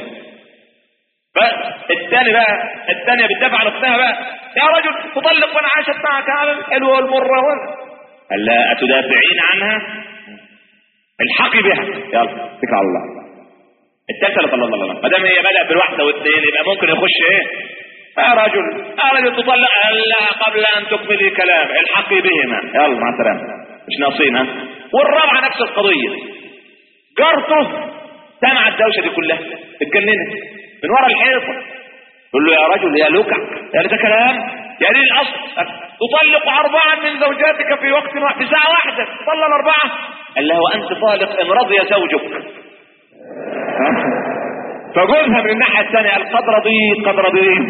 فالثاني بقى الثانية بتدافع عن اختها بقى يا رجل تطلق وانا عاشت معك على الحلوة والمرة ولا قال لا أتدافعين عنها الحقي بها يلا اتكل على الله الثالثة لا الله الله ما دام هي بدأ بالواحدة واثنين يبقى ممكن يخش ايه يا رجل يا رجل تطلق قال لا قبل ان تكملي كلام الحقي بهما يلا مع السلامة مش ناقصين ها والرابعة نفس القضية جارته سمع الدوشة دي كلها اتجننت من ورا الحيطة تقول له يا رجل يا لكع يا ده كلام يا ليه الاصل تطلق اربعا من زوجاتك في وقت واحد في ساعة واحدة طلق الاربعة قال له وانت طالق ان رضي زوجك فجوزها من الناحية الثانية قال قد رضيت قد رضيت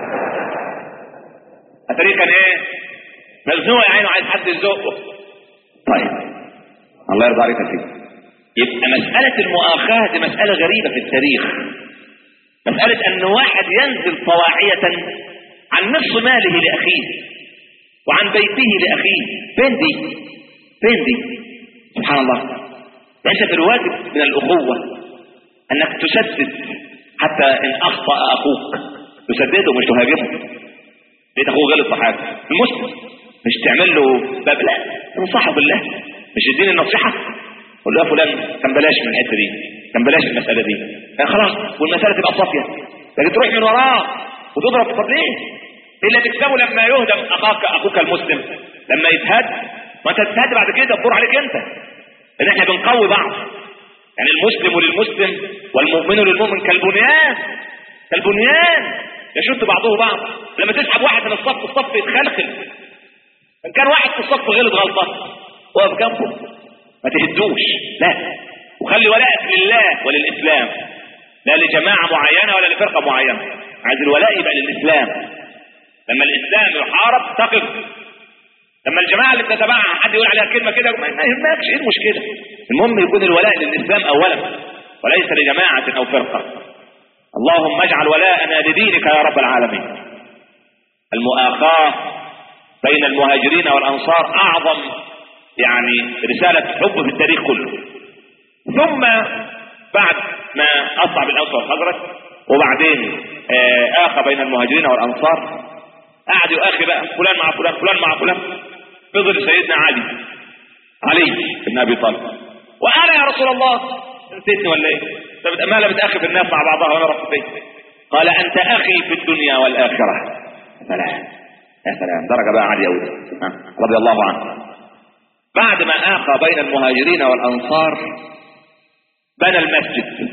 اتاريه كان ايه مزنوق يا عينه عايز حد يزقه طيب الله يرضى عليك يا سيدي يبقى مسألة المؤاخاة دي مسألة غريبة في التاريخ مسألة أن واحد ينزل طواعية عن نصف ماله لأخيه وعن بيته لأخيه فين دي؟ فين دي؟ سبحان الله أنت في الواجب من الأخوة أنك تسدد حتى إن أخطأ أخوك تسدده مش تهاجمه لقيت أخوه غلط في حاجة المسلم مش تعمل له باب لا تنصحه بالله مش يديني النصيحة قول له يا فلان كان بلاش من الحته دي كان بلاش من المساله دي يعني خلاص والمساله تبقى صافيه لكن تروح من وراه وتضرب طب ليه؟ ايه اللي تكسبه لما يهدم اخاك اخوك المسلم لما يتهد ما انت تتهد بعد كده الدور عليك انت ان احنا بنقوي بعض يعني المسلم للمسلم والمؤمن للمؤمن كالبنيان كالبنيان يشد بعضه بعض لما تسحب واحد من الصف الصف يتخلخل ان كان واحد في الصف غلط غلطه وقف جنبه ما تهدوش لا وخلي ولائك لله وللإسلام لا لجماعة معينة ولا لفرقة معينة عايز الولاء يبقى للإسلام لما الإسلام يحارب تقف لما الجماعة اللي بتتبعها حد يقول عليها كلمة كده ما ما يهمكش ايه المشكلة المهم يكون الولاء للإسلام أولا وليس لجماعة أو فرقة اللهم اجعل ولاءنا لدينك يا رب العالمين المؤاخاة بين المهاجرين والأنصار أعظم يعني رسالة حب في التاريخ كله ثم بعد ما أصعب بالأوس والخزرج وبعدين آه آخى بين المهاجرين والأنصار قعد يؤخي بقى فلان مع فلان فلان مع فلان فضل سيدنا علي علي بن أبي طالب وأنا يا رسول الله نسيتني ولا إيه؟ طب ما بتأخي بالناس مع بعضها وأنا رحت فين؟ قال أنت أخي في الدنيا والآخرة سلام يا سلام درجة بقى عالية أوي رضي الله عنه بعد ما آخى بين المهاجرين والأنصار بنى المسجد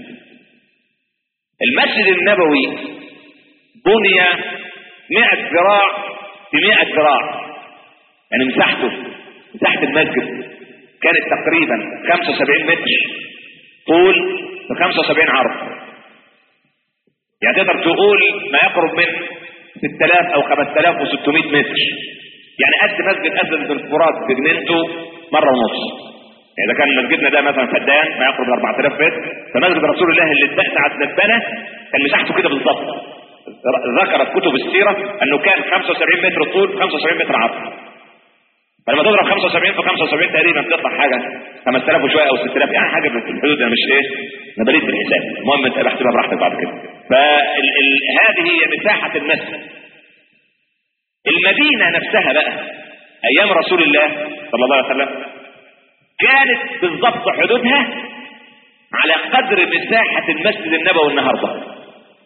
المسجد النبوي بني مئة ذراع في مئة ذراع يعني مساحته مساحة المسجد كانت تقريبا 75 متر طول ب 75 عرض يعني تقدر تقول ما يقرب من 6000 او 5600 متر يعني قد مسجد اسد بن فرات بجنينته مره ونص يعني اذا كان مسجدنا ده مثلا فدان ما يقرب من 4000 متر فمسجد رسول الله اللي اتبنى ساعه ما اتبنى كان مساحته كده بالظبط ذكرت كتب السيره انه كان 75 متر طول 75 متر عرض فلما تضرب 75 في 75 تقريبا تطلع حاجه 5000 وشويه او 6000 يعني حاجه في الحدود ده مش ايه انا بليت بالحساب المهم انت بحسبها براحتك بعد كده فهذه هي مساحه المسجد المدينه نفسها بقى ايام رسول الله صلى الله عليه وسلم كانت بالضبط حدودها على قدر مساحه المسجد النبوي النهارده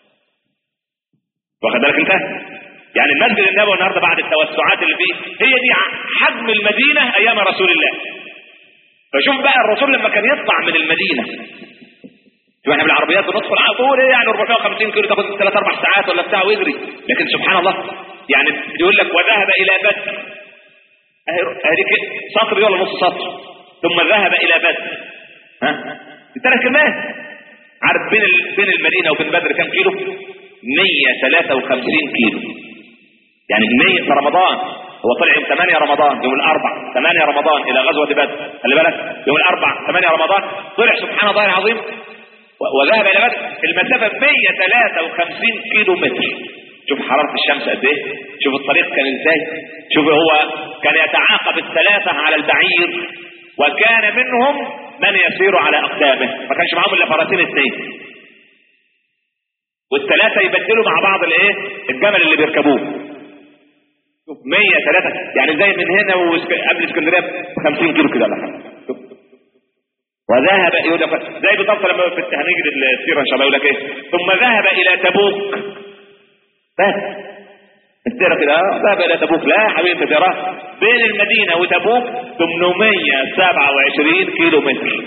واخد بالك انت يعني المسجد النبوي النهارده بعد التوسعات اللي فيه هي دي حجم المدينه ايام رسول الله فشوف بقى الرسول لما كان يطلع من المدينه شوف احنا بالعربيات بندخل على طول ايه يعني 450 كيلو تاخد 3 4 ساعات ولا بتاع ويجري لكن سبحان الله يعني يقول لك وذهب الى بدر اهي كده سطر دي ولا نص سطر ثم ذهب الى بدر ها ثلاث كلمات عارف بين ال... بين المدينه وبين بدر كام كيلو 153 كيلو يعني 100 في رمضان هو طلع يوم 8 رمضان يوم الاربع 8 رمضان الى غزوه بدر خلي بالك يوم الاربع 8 رمضان طلع سبحان الله العظيم وذهب الى بدر المسافه 153 كيلو متر شوف حراره الشمس قد ايه شوف الطريق كان ازاي شوف هو كان يتعاقب الثلاثه على البعير وكان منهم من يسير على اقدامه ما كانش معاهم الا فرسين اثنين والثلاثه يبدلوا مع بعض الايه الجمل اللي بيركبوه شوف 100 3 يعني زي من هنا قبل اسكندريه ب 50 كيلو كده ولا حاجه وذهب يقول لك زي بالضبط لما في هنيجي للسيره ان شاء الله يقول لك ايه ثم ذهب الى تبوك بس السيره كده ذهب الى تبوك لا يا حبيبي ترى بين المدينه وتبوك 827 كيلو متر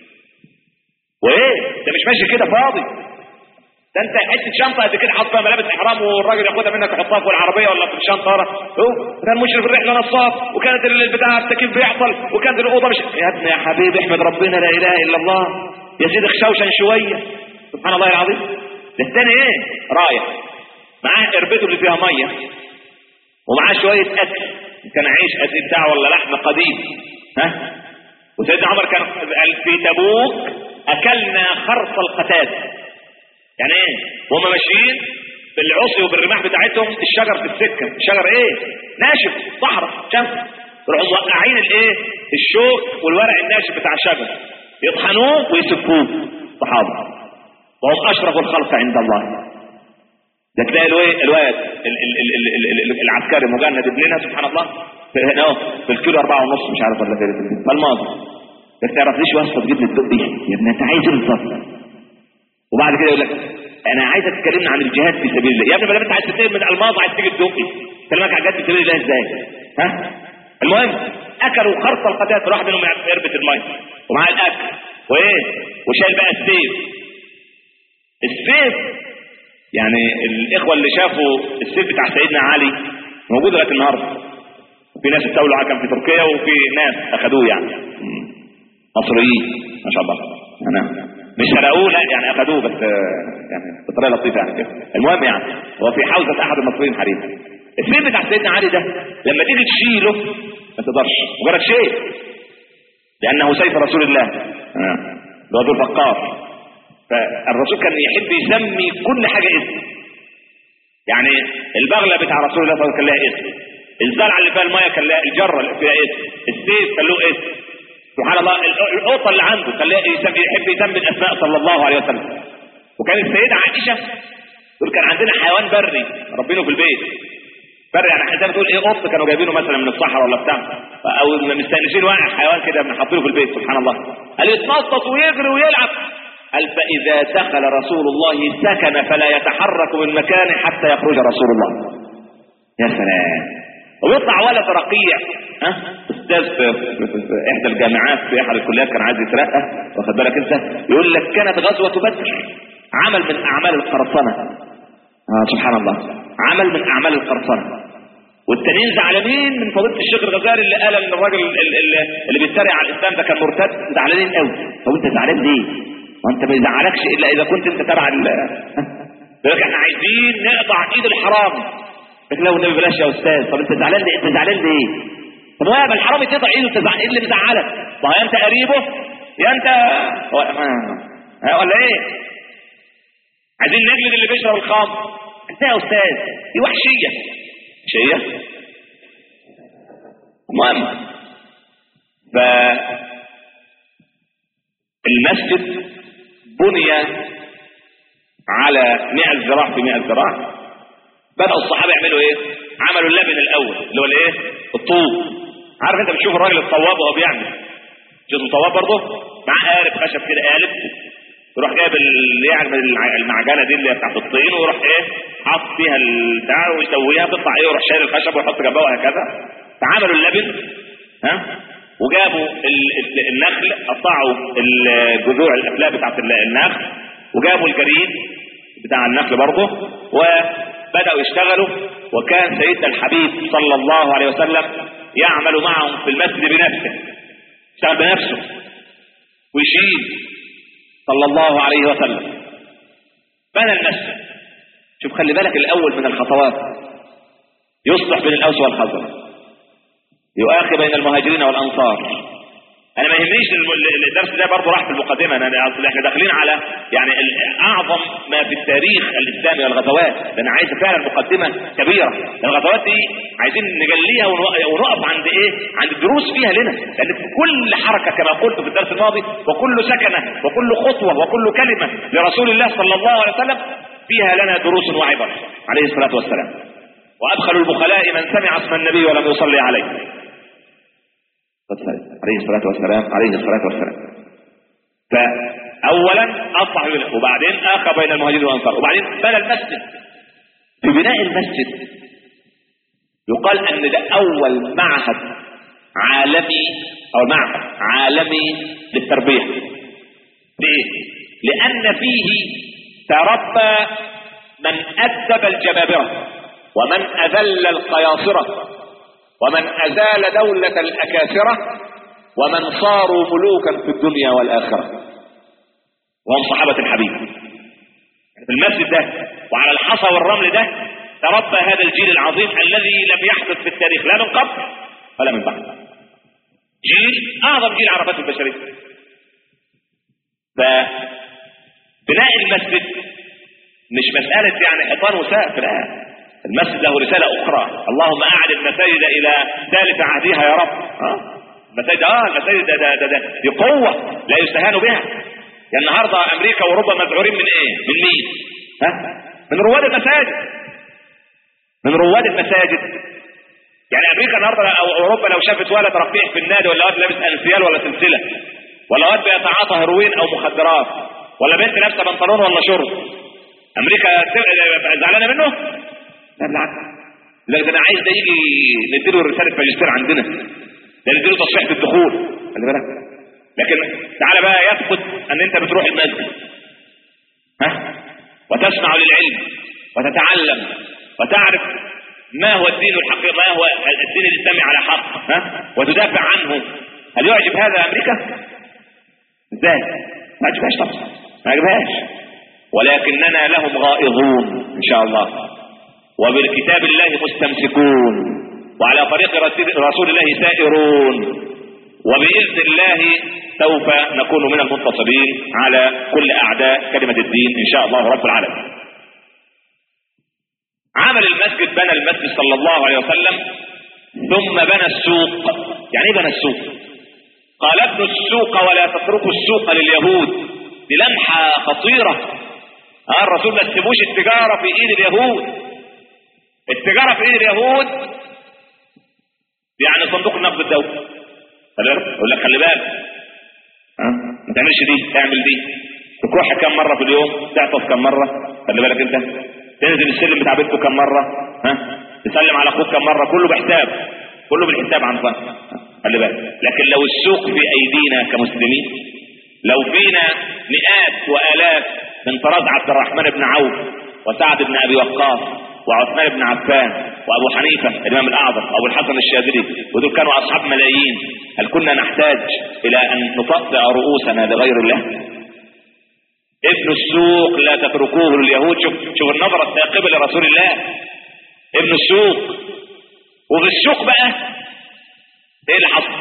وايه ده مش ماشي كده فاضي ده انت حته شنطه قد كده حاطط فيها ملابس احرام والراجل ياخدها منك يحطها في العربيه ولا في الشنطه ورا هو كان مشرف الرحله نصاب وكانت البتاع التكييف بيعطل وكانت الاوضه مش يا ابني يا حبيبي احمد ربنا لا اله الا الله يا سيدي خشوشن شويه سبحان الله العظيم ده الثاني ايه رايح معاه قربته اللي فيها ميه ومعاه شويه اكل كان عيش قد بتاع ولا لحم قديم ها وسيدنا عمر كان قال في تبوك اكلنا خرص القتاد يعني ايه وهم ماشيين بالعصي وبالرماح بتاعتهم الشجر في السكه الشجر ايه ناشف صحراء شمس يروحوا موقعين الايه الشوك والورق الناشف بتاع الشجر يطحنوه ويسفوه صحابه وهم اشرف الخلق عند الله ده تلاقي الواد الواد العسكري مجند ابننا سبحان الله في هنا اهو في الكيلو أربعة ونص مش عارف ولا كده في الماضي بس تعرفليش واسطه تجيب لي الدق يا ابني انت عايز ايه بالظبط وبعد كده يقول لك انا عايزك تكلمنا عن الجهاد في سبيل الله يا ابني ما انت عايز تتكلم من الماضي عايز تيجي تدقي كلامك عن الجهاد في سبيل الله ازاي ها المهم اكلوا خرص القتات راح منهم يربط الميه ومعاه الاكل وايه وشايل بقى السيف السيف يعني الاخوه اللي شافوا السيف بتاع سيدنا علي موجود لغايه النهارده في ناس استولوا عليه كان في تركيا وفي ناس اخذوه يعني مصريين ما شاء الله انا مش سرقوه لا يعني اخذوه بس يعني بطريقه لطيفه يعني كده المهم يعني هو في حوزه احد المصريين حريم السيف بتاع سيدنا علي ده لما تيجي تشيله ما تقدرش مجرد شيء لانه سيف رسول الله اللي هو ذو الفقار فالرسول كان يحب يسمي كل حاجه اسم يعني البغله بتاع رسول الله صلى الله عليه وسلم كان لها اسم الزرعه اللي فيها الميه كان لها الجره اللي فيها اسم السيف كان له اسم سبحان الله القطه اللي عنده كان يسمي يحب يسمي الاسماء صلى الله عليه وسلم وكانت السيده عائشه تقول كان عندنا حيوان بري ربينه في البيت بري يعني زي ما تقول ايه قط كانوا جايبينه مثلا من الصحراء ولا بتاع او مستانسين واقع حيوان كده حاطينه في البيت سبحان الله قال يتنطط ويجري ويلعب قال فاذا دخل رسول الله سكن فلا يتحرك من مكانه حتى يخرج رسول الله يا سلام ويطلع ولد رقيع ها استاذ في, في, في, في احدى الجامعات في احد الكليات كان عايز يترقى واخد بالك انت يقول لك كانت غزوه بدر عمل من اعمال القرصنه آه سبحان الله عمل من اعمال القرصنه والتانيين زعلانين من فضيله الشيخ الغزالي اللي قال ان الراجل اللي, اللي بيتريق على الاسلام ده كان مرتد زعلانين قوي طب انت زعلان ليه؟ وانت ما يزعلكش الا اذا كنت انت تبع يقول لك احنا عايزين نقطع ايد الحرام لكن لو النبي بلاش يا استاذ طب انت زعلان ليه انت زعلان ليه طب هو يا الحرام يتقطع ايده انت زعلان ايه اللي مزعلك ما هو يا انت قريبه يا انت هو ما... ها ولا ايه عايزين نجلد اللي بيشرب الخمر انت يا استاذ دي وحشيه وحشيه المهم ف المسجد بني على 100 ذراع في 100 ذراع بدأوا الصحابة يعملوا ايه عملوا اللبن الاول اللي هو الايه الطوب عارف انت بتشوف الراجل الطواب وهو بيعمل شوف الطواب برضه معاه قالب خشب كده قالب يروح جايب اللي يعمل الع- المعجنه دي اللي هي بتاعت الطين ويروح ايه حاطط فيها البتاع ويسويها تطلع ايه ويروح شايل الخشب ويحط جنبها وهكذا فعملوا اللبن ها وجابوا ال- ال- النخل قطعوا الجذوع الافلاك بتاعت ال- النخل وجابوا الجريد بتاع النخل برضه وبداوا يشتغلوا وكان سيدنا الحبيب صلى الله عليه وسلم يعمل معهم في المسجد بنفسه يشتغل بنفسه ويشيل صلى الله عليه وسلم بنى المسجد شوف خلي بالك الاول من الخطوات يصلح بين الاوس والخزرج يؤاخي بين المهاجرين والانصار انا ما يهمنيش الم- الدرس ده برضه راح في المقدمه انا أصل احنا داخلين على يعني ال- اعظم ما في التاريخ الاسلامي والغزوات ده انا عايز فعلا مقدمه كبيره الغزوات دي عايزين نجليها ونوق- ونقف عند ايه عند الدروس فيها لنا لان في كل حركه كما قلت في الدرس الماضي وكل سكنه وكل خطوه وكل كلمه لرسول الله صلى الله عليه وسلم فيها لنا دروس وعبر عليه الصلاه والسلام وادخل البخلاء من سمع اسم النبي ولم يصلي عليه عليه الصلاة والسلام عليه الصلاة والسلام فأولا أصلح بين- وبعدين آخى بين المهاجرين والأنصار وبعدين بنى المسجد في بناء المسجد يقال أن ده أول معهد عالمي أو معهد عالمي للتربية ليه؟ لأن فيه تربى من أدب الجبابرة ومن أذل القياصرة ومن أزال دولة الأكاثرة ومن صاروا ملوكا في الدنيا والآخرة وهم صحابة الحبيب في المسجد ده وعلى الحصى والرمل ده تربى هذا الجيل العظيم الذي لم يحدث في التاريخ لا من قبل ولا من بعد جيل أعظم جيل عرفته البشرية فبناء المسجد مش مسألة يعني حيطان وسقف لا المسجد له رسالة أخرى اللهم أعد المساجد إلى ثالث عهدها يا رب ها المساجد اه المساجد ده ده ده, ده دي قوة لا يستهان بها يعني النهارده أمريكا وأوروبا مذعورين من إيه؟ من مين؟ ها؟ من رواد المساجد من رواد المساجد يعني أمريكا النهارده أو أوروبا لو شافت ولد رفيع في النادي ولا ولد لابس أنسيال ولا سلسلة ولا ولد بيتعاطى هيروين أو مخدرات ولا بنت لابسة بنطلون ولا شرط أمريكا ت- زعلانة منه؟ لا بالعكس لا ده انا عايز ده يجي نديله رساله ماجستير عندنا ده نديله تصريح بالدخول خلي بالك لكن تعالى بقى يثبت ان انت بتروح المسجد ها وتسمع للعلم وتتعلم وتعرف ما هو الدين الحقيقي ما هو الدين الاسلامي على حق ها وتدافع عنه هل يعجب هذا امريكا؟ ازاي؟ ما يعجبهاش طبعا ما يعجبهاش ولكننا لهم غائظون ان شاء الله وبالكتاب الله مستمسكون وعلى طريق رسول- رسول الله سائرون وبإذن الله سوف نكون من المنتصرين على كل أعداء كلمة الدين إن شاء الله رب العالمين عمل المسجد بنى المسجد صلى الله عليه وسلم ثم بنى السوق يعني ايه بنى السوق قال ابن السوق ولا تتركوا السوق لليهود دي لمحة خطيرة آه الرسول ما تسيبوش التجارة في ايد اليهود التجارة في ايد اليهود يعني صندوق النقد الدولي خلي بالك يقول لك خلي بالك ها ما تعملش دي تعمل دي تروح كم مرة في اليوم تعطف كم مرة خلي بالك انت تنزل السلم بتاع بيتكم كم مرة ها تسلم على اخوك كم مرة كله بحساب كله بالحساب عن فن خلي بالك لكن لو السوق في ايدينا كمسلمين لو فينا مئات والاف من طراز عبد الرحمن بن عوف وسعد بن ابي وقاص وعثمان بن عفان وابو حنيفه الامام الاعظم وابو الحسن الشاذلي ودول كانوا اصحاب ملايين هل كنا نحتاج الى ان نطأطئ رؤوسنا لغير الله ابن السوق لا تتركوه لليهود شوف شوف النظرة الثاقبة لرسول الله ابن السوق وفي السوق بقى ايه اللي حصل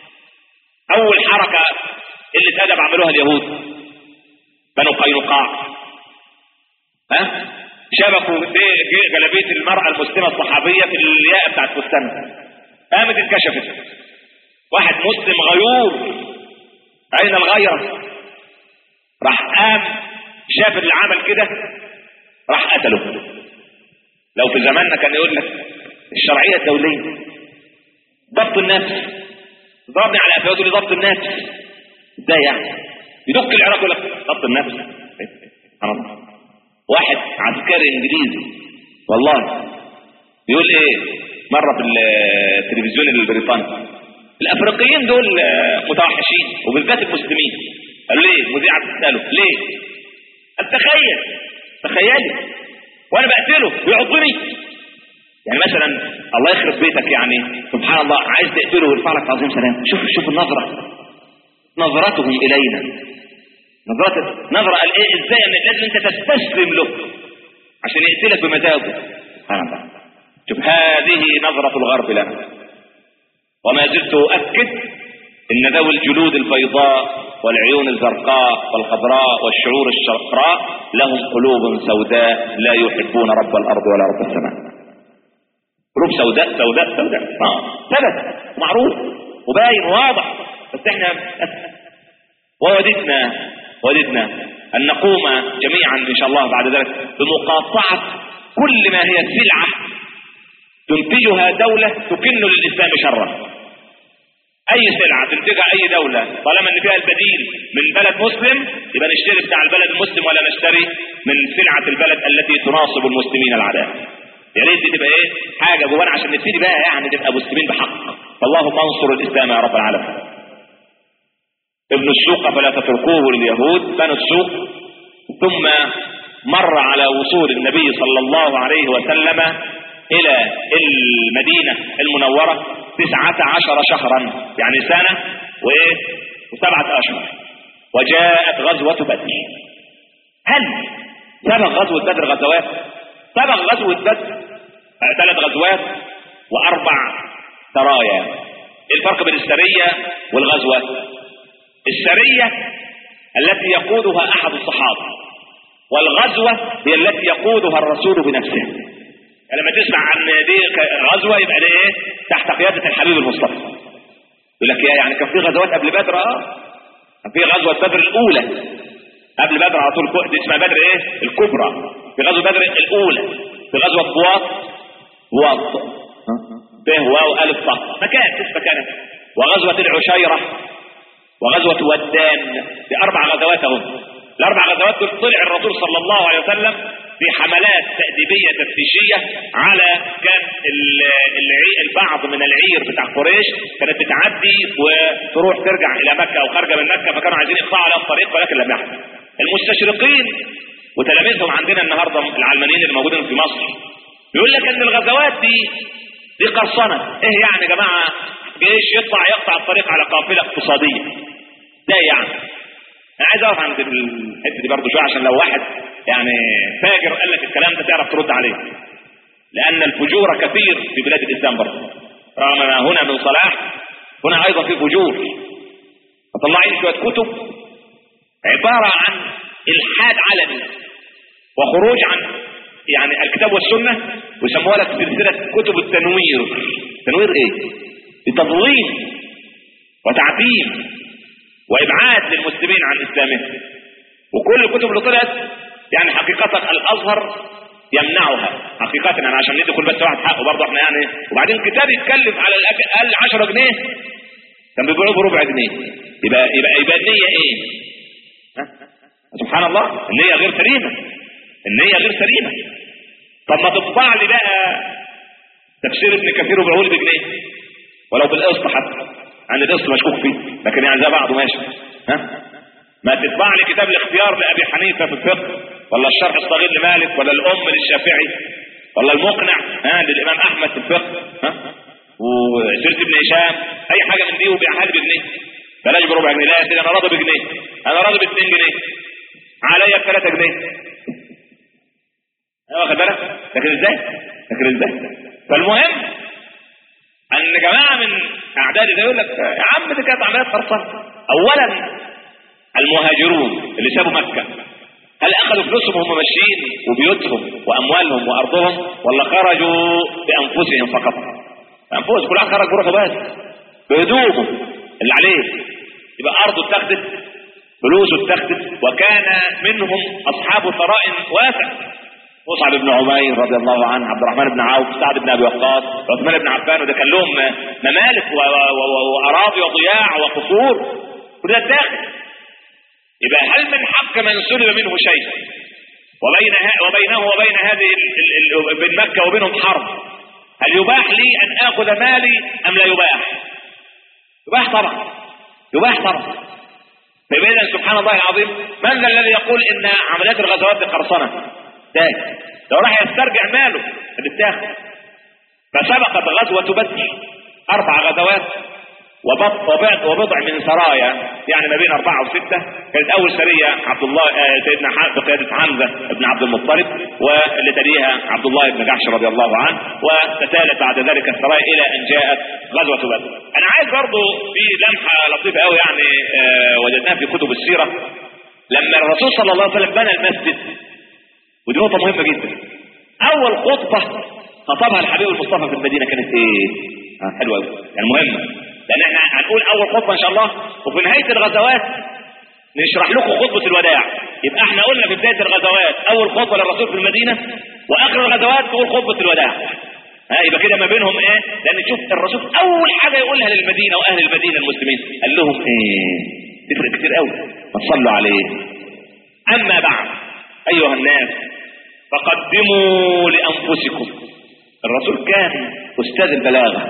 اول حركة اللي ادب عملوها اليهود بنو قينقاع ها شبكوا جلبية المرأة المسلمة الصحابية في الياء بتاعت فستانها قامت اتكشفت واحد مسلم غيور اين الغيرة راح قام شاف اللي عمل كده راح قتله لو في زماننا كان يقول لك الشرعية الدولية ضبط النفس ضربني على قفاه يقول لي ضبط النفس ازاي يعني يدق العراق يقول لك ضبط النفس سبحان الله واحد عسكري انجليزي والله يقول ايه مره في التلفزيون البريطاني الافريقيين دول متوحشين وبالذات المسلمين قالوا ليه المذيعه بتساله ليه قال تخيل تخيلي وانا بقتله ويعضني يعني مثلا الله يخرب بيتك يعني سبحان الله عايز تقتله ويرفع لك عظيم سلام شوف شوف النظره نظرتهم الينا نظرة نظرة قال ايه ازاي ان لازم انت تستسلم له عشان يقتلك بمزاجه سبحان الله شوف هذه نظرة الغرب لنا وما زلت أؤكد إن ذوي الجلود البيضاء والعيون الزرقاء والخضراء والشعور الشقراء لهم قلوب سوداء لا يحبون رب الأرض ولا رب السماء قلوب سوداء سوداء سوداء آه. ثبت معروف وباين واضح بس احنا ووددنا وددنا أن نقوم جميعا إن شاء الله بعد ذلك بمقاطعة كل ما هي سلعة تنتجها دولة تكن للإسلام شرا أي سلعة تنتجها أي دولة طالما أن فيها البديل من بلد مسلم يبقى نشتري بتاع البلد المسلم ولا نشتري من سلعة البلد التي تناصب المسلمين العداء يا ريت دي تبقى ايه حاجه جوانا عشان نبتدي بقى يعني نبقى مسلمين بحق فاللهم انصر الاسلام يا رب العالمين ابن السوق فلا تتركوه لليهود بنو السوق ثم مر على وصول النبي صلى الله عليه وسلم الى المدينة المنورة تسعة عشر شهرا يعني سنة وايه وسبعة اشهر وجاءت غزوة بدر هل سبق غزوة بدر غزوات سبق غزوة بدر ثلاث غزوات واربع سرايا ايه الفرق بين السرية والغزوة السرية التي يقودها احد الصحابة والغزوة هي التي يقودها الرسول بنفسه يعني لما تسمع عن دي غزوة يبقى دي ايه تحت قيادة الحبيب المصطفى يقول لك يا يعني كان في غزوات قبل بدر اه كان في غزوة بدر الاولى قبل بدر على طول دي اسمها بدر ايه الكبرى في غزوة بدر الاولى في غزوة بواط بواط ب واو الف طه مكان اسم مكان وغزوة العشيرة وغزوة ودان دي اربع غزوات اهو الاربع غزوات دول طلع الرسول صلى الله عليه وسلم في حملات تأديبية تفتيشية على كان العي... البعض من العير بتاع قريش كانت بتعدي وتروح ترجع الى مكة او خارجة من مكة فكانوا عايزين يقطعوا لها الطريق ولكن لم يحدث المستشرقين وتلاميذهم عندنا النهارده العلمانيين اللي موجودين في مصر يقول لك ان الغزوات دي دي قرصنة ايه يعني يا جماعة جيش يطلع يقطع الطريق على قافلة اقتصادية ده يعني انا عايز اقف عند الحته دي برضه شويه عشان لو واحد يعني فاجر قال لك الكلام ده تعرف ترد عليه لان الفجور كثير في بلاد الاسلام برضه رغم ما هنا من صلاح هنا ايضا في فجور فطلعين شويه كتب عباره عن الحاد علني وخروج عن يعني الكتاب والسنه ويسموها لك سلسله كتب التنوير تنوير ايه؟ لتضليل وتعتيم وابعاد للمسلمين عن اسلامهم وكل الكتب اللي طلعت يعني حقيقة الازهر يمنعها حقيقة يعني عشان ندي كل بس واحد حقه برضه احنا يعني وبعدين كتاب يتكلف على الاقل 10 جنيه كان بيبيعوه بربع جنيه يبقى يبقى يبقى النية ايه؟ ها؟ سبحان الله النية غير سليمة النية غير سليمة طب ما تطبع لي بقى تفسير ابن كثير وبيعوه لي بجنيه ولو بالقسط حتى عن القسط مشكوك فيه لكن يعني زي بعضه ماشي ها ما تتبع لي كتاب الاختيار لابي حنيفه في الفقه ولا الشرح الصغير لمالك ولا الام للشافعي ولا المقنع ها للامام احمد في الفقه ها وسيره ابن هشام اي حاجه من دي وبيعها لي بجنيه بلاش بربع جنيه لا يا سيدي انا راضي بجنيه انا راضي ب 2 جنيه عليا ب 3 جنيه أنا واخد بالك لكن ازاي لكن ازاي فالمهم ان جماعه من اعدادي ده يقول لك يا عم دي كانت عمليات خرصانه اولا المهاجرون اللي سابوا مكه هل اخذوا فلوسهم وهم ماشيين وبيوتهم واموالهم وارضهم ولا خرجوا بانفسهم فقط انفسهم كل واحد خرج بروحه بس بهدومه اللي عليه يبقى ارضه اتخذت فلوسه اتخذت وكان منهم اصحاب ثراء واسع مصعب بن عمير رضي الله عنه عبد الرحمن بن عوف سعد بن ابي وقاص عثمان بن عفان وده كان لهم ممالك و- و- و- واراضي وضياع وقصور كل ده اتاخد يبقى هل من حق من سلب منه شيء وبين ه- وبينه وبين هذه ال- ال- ال- بين مكه وبينهم حرب هل يباح لي ان اخذ مالي ام لا يباح؟ يباح طبعا يباح طبعا فيبقى اذا سبحان الله العظيم من ذا الذي يقول ان عمليات الغزوات دي قرصنه؟ ده لو راح يسترجع ماله اللي اتاخد فسبقت غزوه بدر اربع غزوات وبضع وبضع, وبضع من سرايا يعني ما بين أربعة وستة كانت أول سرية عبد الله آه، سيدنا ح- بقيادة حمزة بن عبد المطلب واللي تليها عبد الله بن جحش رضي الله عنه وتتالت بعد ذلك السرايا إلى أن جاءت غزوة بدر. أنا عايز برضو في لمحة لطيفة قوي يعني آه، وجدناها في كتب السيرة لما الرسول صلى الله عليه وسلم بنى المسجد ودي نقطة مهمة جدا أول خطبة خطبها الحبيب المصطفى في المدينة كانت إيه؟ آه حلوة أوي يعني مهمة لأن إحنا هنقول أول خطبة إن شاء الله وفي نهاية الغزوات نشرح لكم خطبة الوداع يبقى احنا قلنا في بداية الغزوات أول خطبة للرسول في المدينة وآخر الغزوات تقول خطبة الوداع ها يبقى كده ما بينهم ايه؟ لأن شوف الرسول أول حاجة يقولها للمدينة وأهل المدينة المسلمين قال لهم ايه؟ تفرق كتير قوي ما تصلوا عليه أما بعد أيها الناس فقدموا لأنفسكم الرسول كان أستاذ البلاغة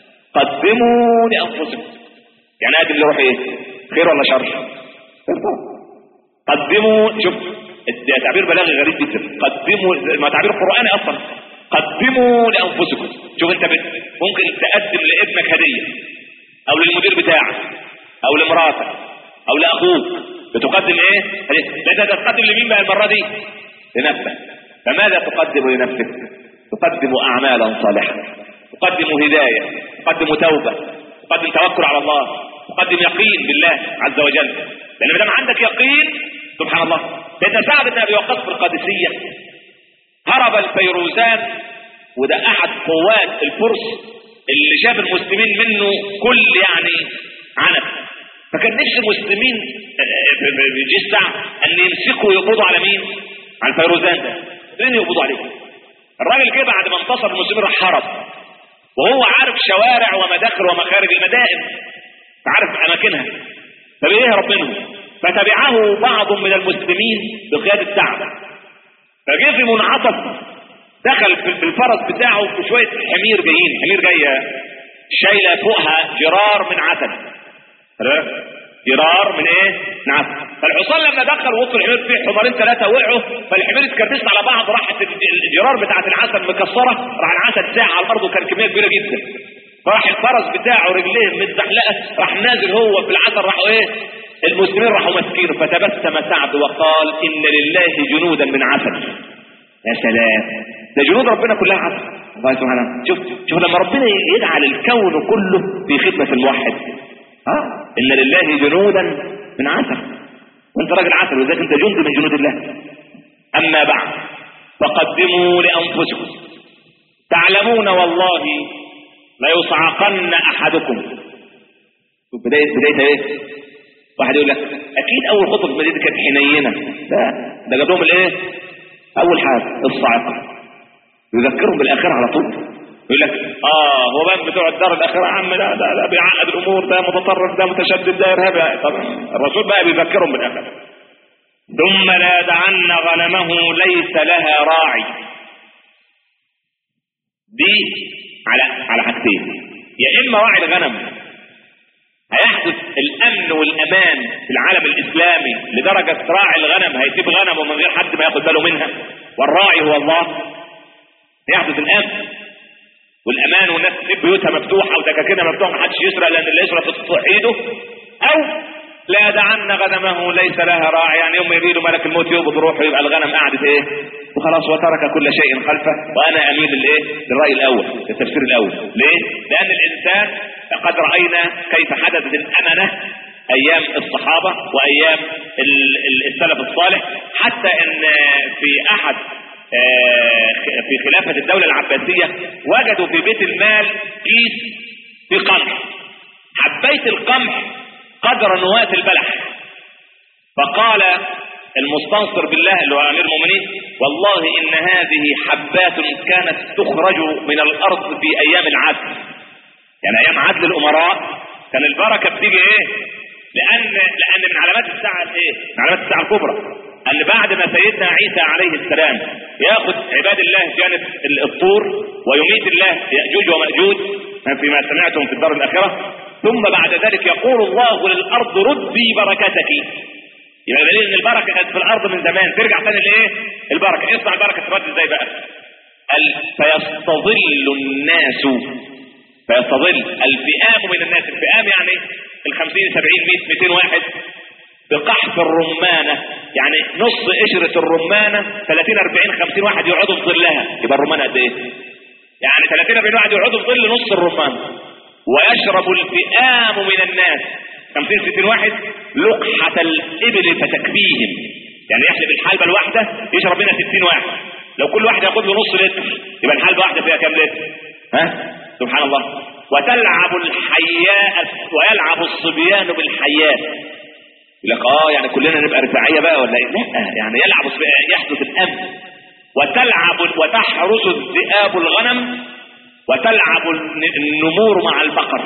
قدموا لأنفسكم يعني قدم لروح إيه خير ولا شر خير طبعا. قدموا شوف ده تعبير بلاغي غريب جدا قدموا ما تعبير قرآني أصلا قدموا لأنفسكم شوف أنت بت... ممكن تقدم لابنك هدية أو للمدير بتاعك أو لمراتك أو لأخوك بتقدم إيه؟ هدية. لا ده تقدم لمين بقى المرة دي؟ لنفسك فماذا تقدم لنفسك تقدم أعمالا صالحة تقدم هداية تقدم توبة تقدم توكل على الله تقدم يقين بالله عز وجل لأن ما دام عندك يقين سبحان الله سيدنا سعد بن أبي وقاص في القادسية هرب الفيروزان وده أحد قوات الفرس اللي شاف المسلمين منه كل يعني عنف فكان نفس المسلمين آه، في في- في جيش سعد ان يمسكوا ويقبضوا على مين؟ على الفيروزان ده قدروا يقبضوا عليه الراجل جه بعد ما انتصر المسلمين راح هرب وهو عارف شوارع ومداخل ومخارج المدائن فعارف اماكنها فبيهرب منهم فتبعه بعض من المسلمين بقياده سعد فجه في منعطف دخل في في الفرس بتاعه في شويه حمير جايين حمير جايه شايله فوقها جرار من عسل خلاص؟ جرار من ايه؟ من عسل فالحصان لما دخل وسط الحمير فيه حمارين ثلاثه وقعوا فالحمير اتكربست على بعض راحت الجرار بتاعت العسل مكسره راح العسل ساعه على الارض وكان كميه كبيره جدا فراح الفرس بتاعه رجليه متزحلقه راح نازل هو في العسل راحوا ايه؟ المسلمين راحوا ماسكينه فتبسم سعد وقال ان لله جنودا من عسل يا سلام ده جنود ربنا كلها عسل الله سبحانه شوف شوف لما ربنا يجعل الكون كله في خدمة الموحد ها إن لله جنودا من عسل وانت راجل عسل ولذلك انت جند من جنود الله أما بعد فقدموا لأنفسكم تعلمون والله ليصعقن أحدكم شوف بداية بداية ايه واحد يقول لك اكيد اول خطوه في المدينه كانت حنينه لا ده جاب لهم الايه اول حاجه الصاعقه يذكرهم بالاخره على طول يقول لك اه هو بقى بتوع الدار الاخره يا عم لا لا لا بيعقد الامور ده متطرف ده متشدد ده ارهابي طب الرسول بقى بيذكرهم بالاخره ثم لا يدعن غنمه ليس لها راعي دي على على حاجتين يا اما راعي الغنم هيحدث الامن والامان في العالم الاسلامي لدرجه راعي الغنم هيسيب غنمه من غير حد ما ياخد باله منها والراعي هو الله يحدث الامن والامان والناس تسيب بيوتها مفتوحه ودكاكينها مفتوحه محدش يسرق لان اللي يسرق في ايده او لا دعن غنمه ليس لها راعي يعني يوم يجي له ملك الموت يقبض روحه يبقى الغنم قعدت ايه وخلاص وترك كل شيء خلفه وانا اميل للايه للراي الاول للتفسير الاول ليه لان الانسان قد راينا كيف حدثت الامنه ايام الصحابه وايام ال- ال- السلف الصالح حتى ان في احد آه، في خلافه الدوله العباسيه وجدوا في بيت المال كيس في قمح حبيت القمح قدر نواة البلح فقال المستنصر بالله اللي هو امير المؤمنين والله ان هذه حبات كانت تخرج من الارض في ايام العدل يعني ايام عدل الامراء كان البركه بتيجي ايه لان لان من علامات الساعه ايه من علامات الساعه الكبرى ان بعد ما سيدنا عيسى عليه السلام ياخذ عباد الله جانب الطور ويميت الله ياجوج وماجوج فيما سمعتم في الدار الاخره ثم بعد ذلك يقول الله للارض ردي بركتك يبقى دليل ان البركه كانت في الارض من زمان ترجع تاني لايه البركه يصنع البركه ترد ازاي بقى قال فيستظل الناس فيستظل الفئام من الناس الفئام يعني الخمسين سبعين مئة مئتين واحد بقحف الرمانة يعني نص قشرة الرمانة 30 40 50 واحد يقعدوا في ظلها يبقى الرمانة قد ايه؟ يعني 30 40 واحد يقعدوا في ظل نص الرمان ويشرب الفئام من الناس 50 60 واحد لقحة الإبل فتكفيهم يعني يحلب الحلبة الواحدة يشرب منها 60 واحد لو كل واحد ياخد له نص لتر يبقى الحلبة واحدة فيها كام لتر؟ ها؟ سبحان الله وتلعب الحياء ويلعب الصبيان بالحيات يقول لك اه يعني كلنا نبقى رفاعيه بقى ولا ايه؟ لا يعني يلعب الصبيان يحدث الامن وتلعب وتحرس الذئاب الغنم وتلعب النمور مع البقر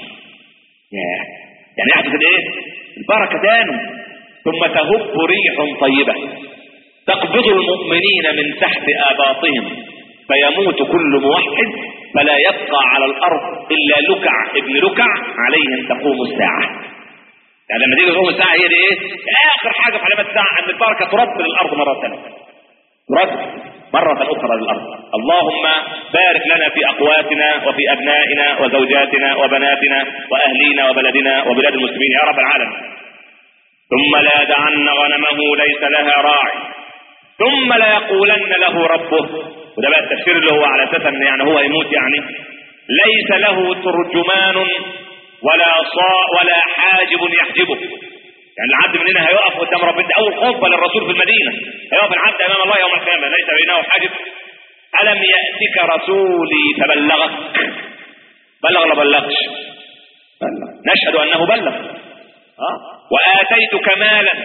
ياه. يعني يحدث الايه البركه تاني ثم تهب ريح طيبه تقبض المؤمنين من تحت اباطهم فيموت كل موحد فلا يبقى على الارض الا لكع ابن لكع عليهم تقوم الساعه يعني لما تيجي تقوم الساعه هي دي ايه اخر حاجه في علامات الساعه ان البركه ترد للارض مره ثانيه ترد مرة أخرى للأرض اللهم بارك لنا في أقواتنا وفي أبنائنا وزوجاتنا وبناتنا وأهلينا وبلدنا وبلاد المسلمين يا رب العالمين ثم لا دعن غنمه ليس لها راعي ثم لا يقولن له ربه وده بقى التفسير اللي هو على اساس ان يعني هو يموت يعني ليس له ترجمان ولا صاء ولا حاجب يحجبه يعني العبد مننا هيقف قدام ربنا اول خطبه للرسول في المدينه هيقف العبد امام الله يوم القيامه ليس بينه حاجب الم ياتك رسولي فبلغك بلغ ولا بلغش بلغ نشهد انه بلغ أه؟ واتيتك مالا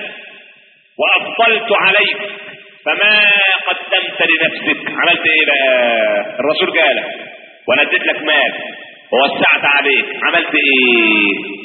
وافضلت عليك فما قدمت لنفسك عملت ايه بقى الرسول قال وانا اديت لك مال ووسعت عليك عملت ايه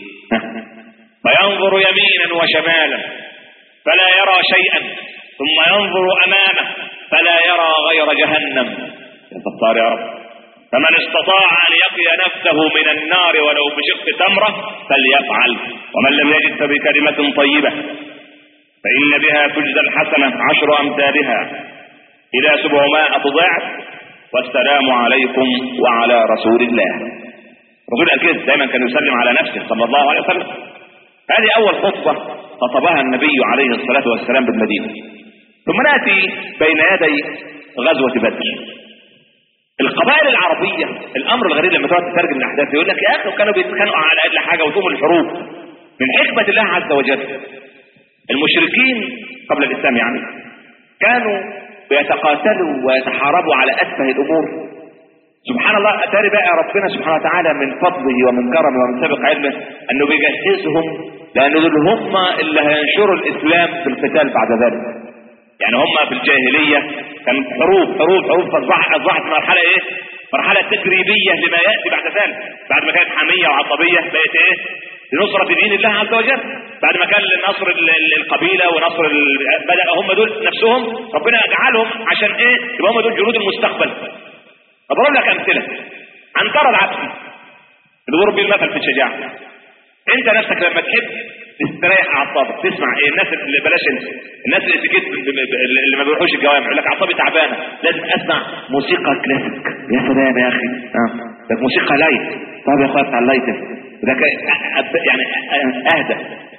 فينظر يمينا وشمالا فلا يرى شيئا ثم ينظر امامه فلا يرى غير جهنم يا ستار يا رب فمن استطاع ان يقي نفسه من النار ولو بشق تمره فليفعل ومن لم يجد فبكلمه طيبه فان بها تجزى الحسنه عشر امثالها الى سبعمائه ضعف والسلام عليكم وعلى رسول الله الرسول قال كده دايما كان يسلم على نفسه صلى الله عليه وسلم هذه اول خطبه خطبها النبي عليه الصلاه والسلام بالمدينه ثم ناتي بين يدي غزوه بدر القبائل العربيه الامر الغريب لما تقعد تترجم الاحداث يقول لك يا اخي كانوا بيتخانقوا على اقل حاجه وتقوم الحروب من حكمه الله عز وجل المشركين قبل الاسلام يعني كانوا بيتقاتلوا ويتحاربوا على اتفه الامور سبحان الله اتاري بقى ربنا سبحانه وتعالى من فضله ومن كرمه ومن سابق علمه انه بيجهزهم لان دول هم اللي هينشروا الاسلام في القتال بعد ذلك يعني هم في الجاهليه كانت حروب حروب حروب فاصبحت اصبحت مرحله ايه؟ مرحله تجريبيه لما ياتي بعد ذلك بعد ما كانت حميه وعصبيه بقت ايه؟ لنصرة دين الله عز وجل بعد ما كان نصر القبيلة ونصر ال... بدأ هم دول نفسهم ربنا يجعلهم عشان ايه يبقى هم دول جنود المستقبل طب اقول لك امثله عنتر العبسي اللي ضرب بيه المثل في الشجاعه انت نفسك لما تحب تستريح اعصابك تسمع ايه الناس اللي بلاش انت الناس اللي سكت اللي ما بيروحوش الجوامع يقول لك اعصابي تعبانه لازم اسمع موسيقى كلاسيك يا سلام يا اخي اه ده موسيقى لايت طب يا اخويا بتاع اللايت ده يعني اهدى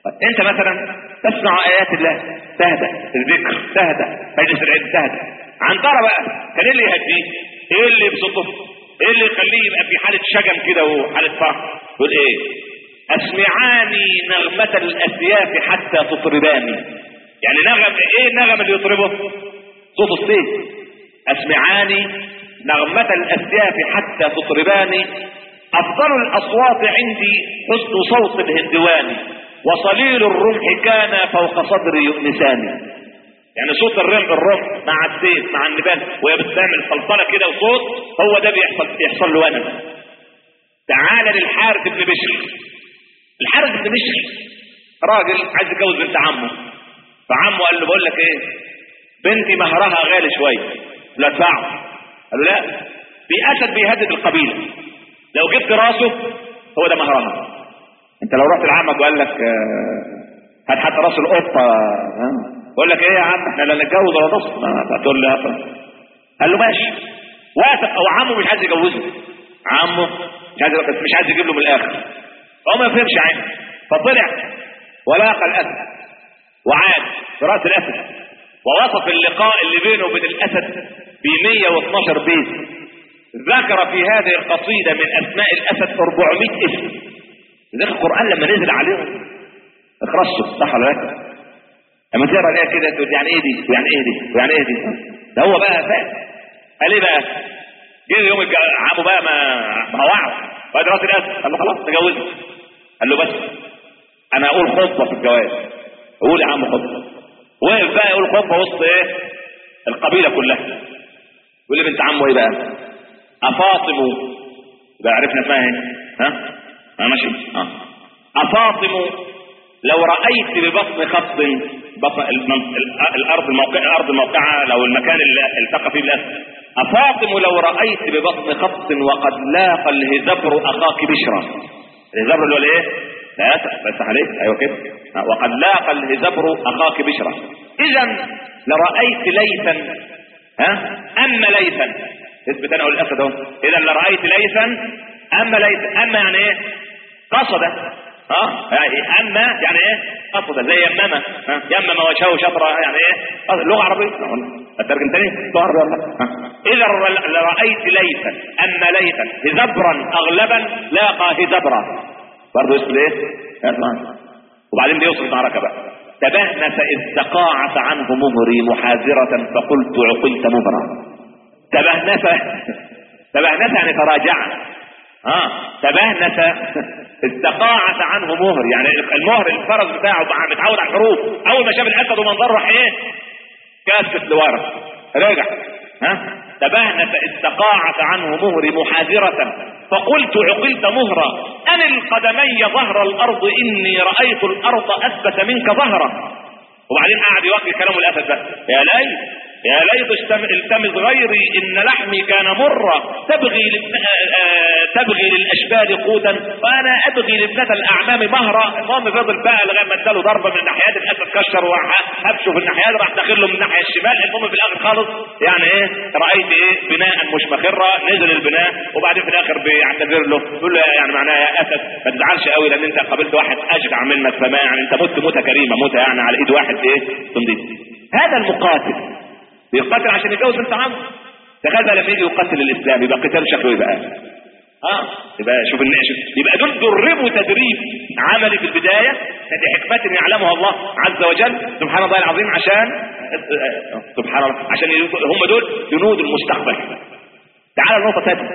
انت مثلا تسمع ايات الله تهدى الذكر تهدى مجلس العلم تهدى عنترة بقى كان ايه اللي يهديه ايه اللي يبسطه ايه اللي يخليه يبقى في حالة شجن كده وحالة فرح يقول ايه اسمعاني نغمة الاسياف حتى تطرباني يعني نغم ايه النغم اللي يطربه صوت الصيف اسمعاني نغمة الاسياف حتى تطرباني افضل الاصوات عندي حسن صوت الهندواني وصليل الرمح كان فوق صدري يؤنساني يعني صوت الرمح الرمح مع السيف مع النبال وهي بتعمل فلفله كده وصوت هو ده بيحصل بيحصل له انا تعال للحارث بن بشر الحارث بن بشر راجل عايز يتجوز بنت عمه فعمه قال له بقول لك ايه بنتي مهرها غالي شويه لا ادفعه قال له لا في اسد بيهدد القبيله لو جبت راسه هو ده مهرها انت لو رحت لعمك وقال لك آه، هات حتى راس القطه ها يقول لك ايه يا عم احنا لا نتجوز ولا نص ما تقول لي هات. قال له ماشي وافق او عمه مش عايز يجوزه عمه مش عايز بس مش عايز يجيب له من الاخر هو ما يفهمش عينه فطلع ولاقى الاسد وعاد في راس الاسد ووصف اللقاء اللي بينه وبين الاسد ب 112 بيت ذكر في هذه القصيده من اسماء الاسد 400 اسم ذكر القران لما نزل عليهم اخرسوا صح ولا لا؟ لما تقرا عليها كده تقول يعني ايه دي ويعني ايه دي ويعني ايه دي ده هو بقى فاهم قال ايه بقى جه يوم الج- عمه بقى ما ما وعظ بعد راس الاسد قال له خلاص نجوزه قال له بس انا اقول خطبه في الجواز قول يا عم خطبه وقف بقى يقول خطبه وسط ايه القبيله كلها يقول لي بنت عمه ايه بقى افاطم يبقى عرفنا اسمها ايه ها ها ماشي اه افاطم لو رأيت ببطن خط بطن المن- الأرض الموقع الأرض الموقعة لو المكان اللي التقى فيه الأسد أفاطم لو رأيت ببطن خط وقد لاقى الهزبر أخاك بشرا الهزبر اللي هو الإيه؟ لا أسف بس عليك أيوه كده آه، وقد لاقى الهزبر أخاك بشرا إذا لرأيت ليثا ها أما ليثا اثبت أنا أقول الأسد أهو إذا لرأيت ليثا أما ليثا أما يعني إيه؟ قصد اه يعني اما يعني ايه قصد زي يمامة ها يمم وجهه شطرة يعني ايه قصد. لغة عربية الترجم تاني لغة عربية والله ها. اذا ر- لرأيت ليثا اما ليثا هزبرا اغلبا لاقى هزبرا برضه اسم ايه اسمع. وبعدين بيوصف معركة بقى تبهنس اذ تقاعس عنه مهري محاذرة فقلت عقلت مهرا تبهنس تبهنس يعني تراجع اه تبهنس استقاعس عنه مهر يعني المهر الفرس بتاعه بقى متعود على الحروب اول ما شاف الاسد ومنظره راح ايه كاسكت لورا رجع ها تبهنس استقاعس عنه مهري محاذرة فقلت عقلت مهرا أن القدمي ظهر الأرض إني رأيت الأرض أثبت منك ظهرا وبعدين قعد يوكل كلامه الأسد ده يا ليت يا ليت اشتم- التمس غيري إن لحمي كان مرا تبغي لابن- آه، آه، تبغي للأشبال قوتا وأنا أبغي لابنة الأعمام مهرا المهم فضل بقى لغاية ما اداله ضربة من الناحيات الأسد كشر وهبشه في الناحيات راح داخل له من الناحية الشمال المهم في الآخر خالص يعني إيه رأيت إيه بناء مش مخرة نزل البناء وبعدين في الآخر بيعتذر له يقول له يعني معناها يا أسد ما تزعلش قوي لأن أنت قابلت واحد أجدع منك فما يعني أنت مت موتة كريمة موتة يعني على إيد واحد إيه تنظيف هذا المقاتل بيقاتل عشان يتجوز بنت عمه تخيل لما يجي يقاتل الاسلام يبقى قتال شكله ايه بقى اه يبقى شوف الناس يبقى دول دربوا تدريب عملي في البدايه لحكمه يعلمها الله عز وجل سبحان الله العظيم عشان سبحان الله عشان هم دول جنود المستقبل تعال النقطه ثانيه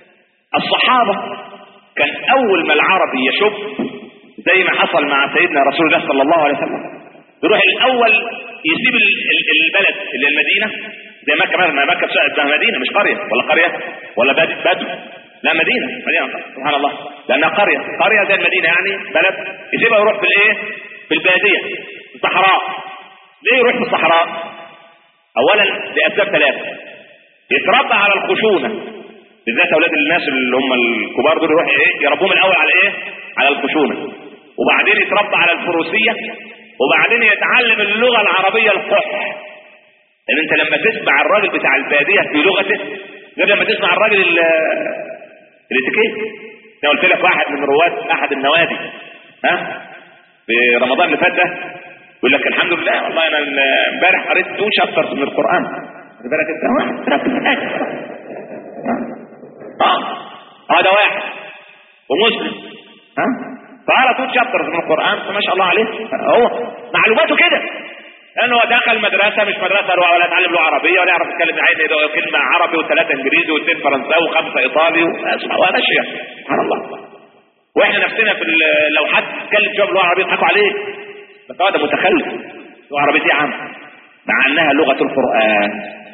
الصحابه كان اول ما العربي يشب زي ما حصل مع سيدنا رسول الله صلى الله عليه وسلم يروح الاول يسيب ال- ال- البلد اللي هي المدينه زي مكه مثلا ما مكه اسمها مدينه مش قريه ولا قريه ولا بدو بدو لا مدينه مدينه سبحان الله لانها قريه قريه زي المدينه يعني بلد يسيبها يروح في الايه في الباديه في الصحراء ليه يروح في الصحراء اولا لاسباب ثلاثه يتربى على الخشونه بالذات اولاد الناس اللي هم الكبار دول يروح ايه يربوهم الاول على ايه على الخشونه وبعدين يتربى على الفروسيه وبعدين يتعلم اللغه العربيه القح لان انت لما تسمع الراجل بتاع الباديه في لغته غير لما تسمع الراجل ال- الاتيكيت انا قلت لك واحد من رواد احد النوادي ها في رمضان اللي فات ده يقول لك الحمد لله والله انا امبارح قريت تو شابترز من القران خد بالك انت واحد ركز في الآية. اه هذا واحد ومسلم ها فقرا تو شابترز من القران فما شاء الله عليه هو معلوماته كده لانه هو دخل مدرسه مش مدرسه ولا اتعلم له عربيه ولا يعرف يتكلم عين كلمه عربي وثلاثه انجليزي واثنين فرنساوي وخمسه ايطالي وماشيه سبحان الله واحنا نفسنا في ال- لو حد اتكلم شويه باللغه العربيه يضحكوا عليه بس هو ده متخلف اللغه العربيه دي يا عم مع انها لغه القران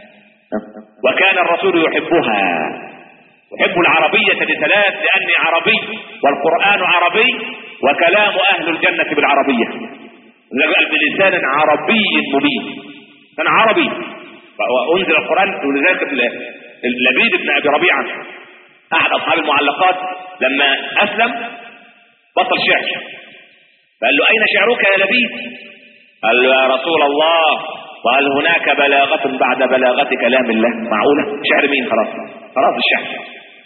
وكان الرسول يحبها يحب العربية لثلاث لأني عربي والقرآن عربي وكلام أهل الجنة بالعربية قال بلسان عربي مبين كان عربي وأنزل القرآن ولذلك ال- لبيد بن أبي ربيعة أحد أصحاب المعلقات لما أسلم بطل شعر فقال له أين شعرك يا لبيد قال له يا رسول الله وهل هناك بلاغة بعد بلاغة كلام الله معقولة شعر مين خلاص خلاص الشعر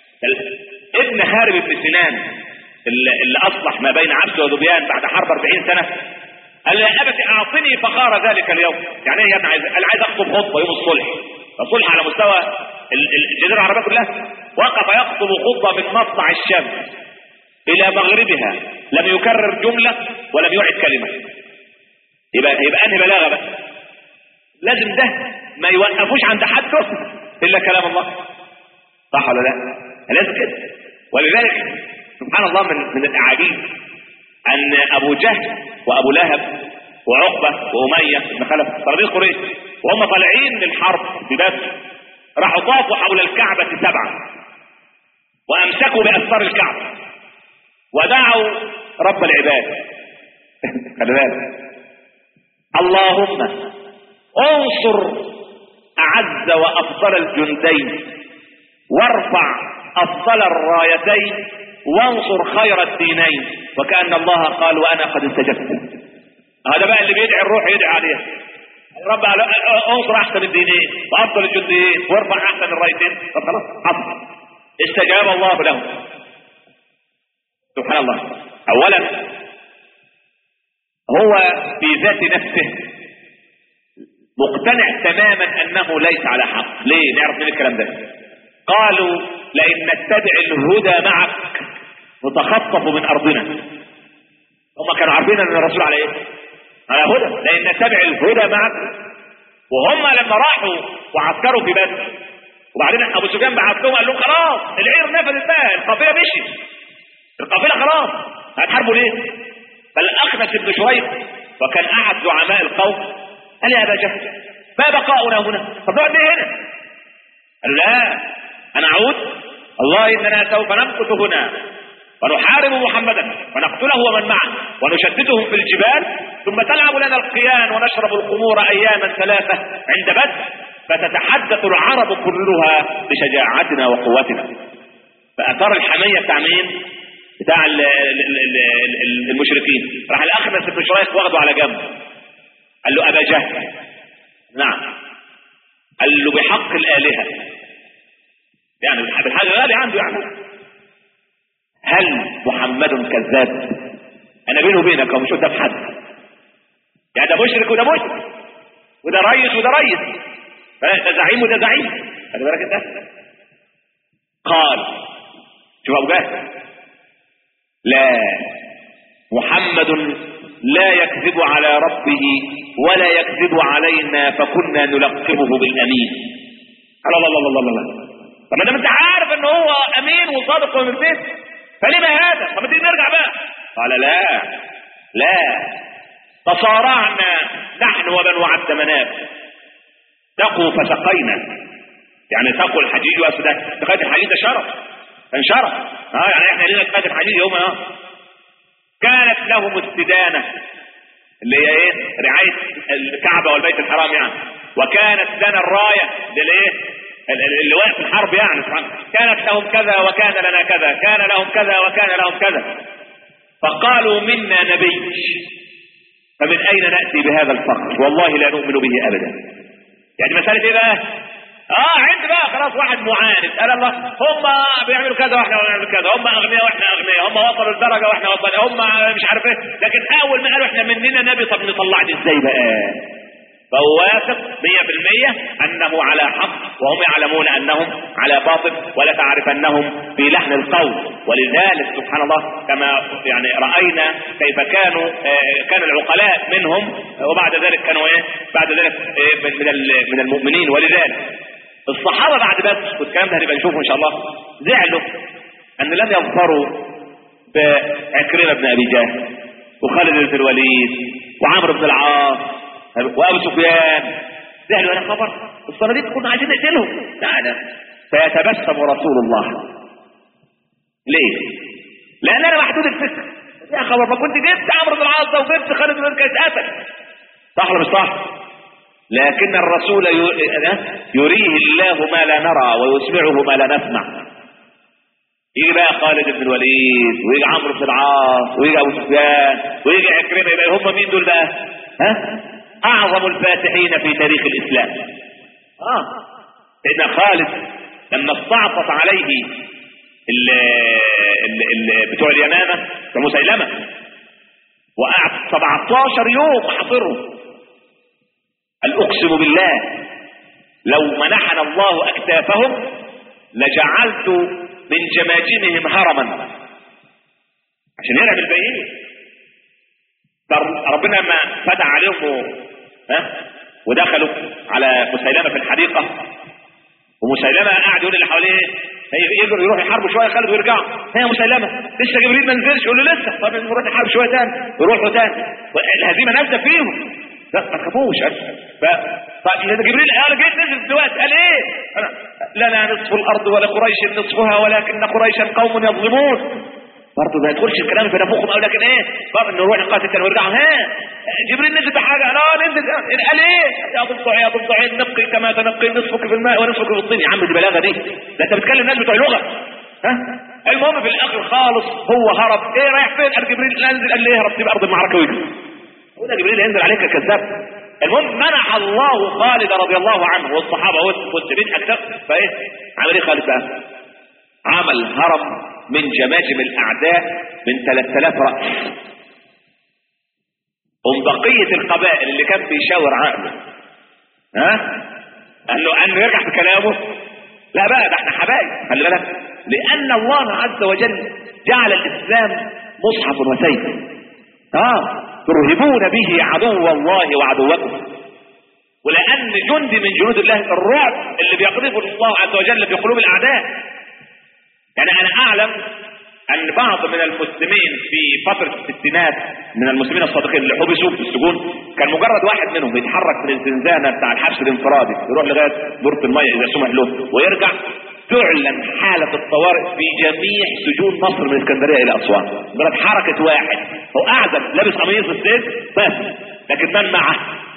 ابن خارب بن سنان اللي, اللي اصلح ما بين عبد وذبيان بعد حرب 40 سنه قال يا ابت اعطني فخار ذلك اليوم يعني ايه يا ابني عايز قال عايز اخطب خطبه يوم الصلح الصلح على مستوى ال- ال- الجزيره العربيه كلها وقف يخطب خطبه من مطلع الشمس الى مغربها لم يكرر جمله ولم يعد كلمه يبقى يبقى انهي بلاغه بقى لازم ده ما يوقفوش عند حده الا كلام الله صح ولا لا لازم كده ولذلك سبحان الله من من الاعاجيب ان ابو جهل وابو لهب وعقبه واميه بن خلف طالبين قريش وهم طالعين للحرب في بدر راحوا طافوا حول الكعبه سبعه وامسكوا باستار الكعبه ودعوا رب العباد خلي بالك اللهم انصر اعز وافضل الجندين وارفع افضل الرايتين وانصر خير الدينين وكأن الله قال وانا قد استجبت هذا بقى اللي بيدعي الروح يدعي عليها رب انصر احسن الدينين وافضل الجندين وارفع احسن الرايتين فخلاص حصل استجاب الله له سبحان الله اولا هو في ذات نفسه مقتنع تماما انه ليس على حق ليه نعرف من الكلام ده قالوا لئن نتبع الهدى معك نتخطف من ارضنا هم كانوا عارفين ان الرسول على ايه على هدى لئن نتبع الهدى معك وهم لما راحوا وعسكروا في بدر وبعدين ابو سفيان بعت لهم قال لهم خلاص العير نفذت بقى القافله مشيت القافله خلاص هتحاربوا ليه فالاخنس بن شريح وكان احد زعماء القوم قال يا ابا جهل ما بقاؤنا هنا طب نقعد ليه هنا قال لا انا اعود الله اننا سوف نمكث هنا ونحارب محمدا ونقتله ومن معه ونشددهم في الجبال ثم تلعب لنا القيان ونشرب الخمور اياما ثلاثه عند بدر فتتحدث العرب كلها بشجاعتنا وقوتنا فاثار الحميه بتاع مين؟ بتاع ال- ال- ال- ال- المشركين راح الاخنس بن شريح واخده على جنب قال له ابا جهل نعم قال له بحق الالهه يعني بالحاجه غالي عنده يعني هل محمد كذاب انا بيني وبينك ومش قدام حد يعني ده مشرك وده مشرك وده ريس وده ريس ده زعيم وده زعيم خلي بالك انت قال شوف ابو جهل لا محمد لا يكذب على ربه ولا يكذب علينا فكنا نلقبه بالامين الله الله الله الله الله طب ما دام انت عارف ان هو امين وصادق ومثبت فلما هذا طب ما تيجي نرجع بقى قال لا لا تصارعنا نحن وبنو عبد مناف تقوا فسقينا يعني تقوا الحجيج واسده تقايه الحجيج ده شرف كان شرف اه يعني احنا لنا تقايه الحجيج يوم اه كانت لهم استدانه اللي هي ايه رعايه الكعبه والبيت الحرام يعني وكانت لنا الرايه للايه اللي واقف في الحرب يعني سبحان كانت لهم كذا وكان لنا كذا كان لهم كذا وكان لهم كذا فقالوا منا نبي فمن اين ناتي بهذا الفخر والله لا نؤمن به ابدا يعني مساله ايه بقى اه عند بقى خلاص واحد معاند قال الله هم بيعملوا كذا واحنا بنعمل كذا هم اغنياء واحنا اغنياء هم وصلوا الدرجه واحنا وصلنا هم مش عارف ايه لكن اول ما قالوا احنا مننا نبي طب نطلع دي ازاي بقى فهو واثق 100% انه على حق وهم يعلمون انهم على باطل ولا تعرفنهم في لحن القول ولذلك سبحان الله كما يعني راينا كيف كانوا آه، كان العقلاء منهم وبعد ذلك كانوا ايه بعد ذلك إيه من من ال- من المؤمنين ولذلك الصحابه بعد بدر والكلام ده هنبقى نشوفه ان شاء الله زعلوا ان لم يظفروا بعكرمه بن ابي جهل وخالد بن الوليد وعمرو بن العاص وابو سفيان زعلوا انا خبر الصناديق كنا عايزين نقتلهم لا لا فيتبسم رسول الله ليه؟ لان انا محدود الفكر يا خبر ما كنت جبت عمرو بن العاص ده وجبت خالد بن الوليد كانت قتل صح ولا مش صح؟ لكن الرسول ي- يريه الله ما لا نرى ويسمعه ما لا نسمع يجي بقى خالد بن الوليد ويجي عمرو بن العاص ويجي ابو سفيان ويجي عكرمه يبقى هم مين دول بقى؟ ها؟ اعظم الفاتحين في تاريخ الاسلام. اه سيدنا خالد لما استعطف عليه ال ال ال بتوع اليمامه بتوع مسيلمه وقعد 17 يوم حاصرهم قال اقسم بالله لو منحنا الله اكتافهم لجعلت من جماجمهم هرما عشان يلعب الباقيين فر- ربنا ما فتح عليهم و... ها ودخلوا على مسيلمه في الحديقه ومسيلمه قاعد يقول اللي حواليه هي- يجروا يروحوا يحاربوا شويه خالد ويرجعوا هي مسيلمه لسه جبريل ما نزلش يقول له لسه طب نروح نحارب شويه تاني يروحوا تاني الهزيمه نازله فيهم لا ما تخافوش ف... طيب لأن جبريل قال جيت نزل دلوقتي قال ايه؟ أنا... لنا نصف الارض ولقريش نصفها ولكن قريشا قوم يظلمون برضه ما يدخلش الكلام في نفوخهم او لكن ايه؟ برضه نروح نقاتل تاني ونرجع ها جبريل نزل بحاجه لا نزل قال ايه؟ يا ضفدع يا ضفدعين نقي كما تنقي نصفك في الماء ونصفك في الطين يا عم دي بلاغه دي ده انت بتكلم ناس بتوع لغه ها؟ المهم في الاخر خالص هو هرب ايه رايح فين؟ قال جبريل انزل قال لي اهرب سيب ارض المعركه ويجري هو ده جبريل ينزل عليك يا كذاب المهم منح الله خالد رضي الله عنه والصحابه والمسلمين اكثر فايه عمل ايه خالد بقى؟ عمل هرم من جماجم الاعداء من 3000 راس ومن بقيه القبائل اللي كان بيشاور عقله ها انه انه يرجع في كلامه لا بقى ده احنا حبايب خلي بالك لان الله عز وجل جعل الاسلام مصحف وسيف اه ترهبون به عدو الله وعدوكم ولان جندي من جنود الله الرعب اللي بيقذفه الله عز وجل في قلوب الاعداء يعني انا اعلم ان بعض من المسلمين في فتره الستينات من المسلمين الصادقين اللي حبسوا في السجون كان مجرد واحد منهم يتحرك من الزنزانه بتاع الحبس الانفرادي يروح لغايه دورة الميه اذا سمح له ويرجع تعلن حالة الطوارئ في جميع سجون مصر من اسكندرية إلى أسوان مجرد حركة واحد هو أعزب لابس قميص السيف بس لكن من معه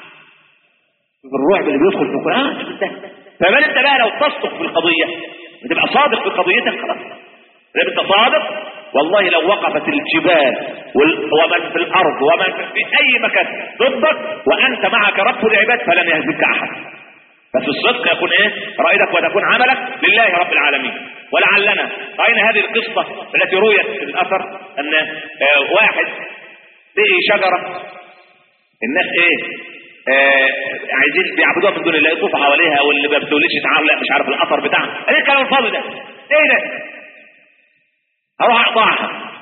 شوف الرعب اللي بيدخل في القرآن فمن انت بقى لو تصدق في القضية وتبقى صادق في قضيتك خلاص لو انت صادق والله لو وقفت الجبال وال- ومن في الارض ومن في, في اي مكان ضدك وانت معك رب العباد فلن يهزمك احد بس الصدق يكون ايه رأيتك وتكون عملك لله رب العالمين ولعلنا رأينا هذه القصة التي رويت في الاثر ان آه، واحد لقي شجرة الناس ايه آه عايزين بيعبدوها من دون الله يطوفوا حواليها واللي ما بتولدش تعال لا مش عارف الاثر بتاعها ايه الكلام الفاضي ده ايه ده اروح اقطعها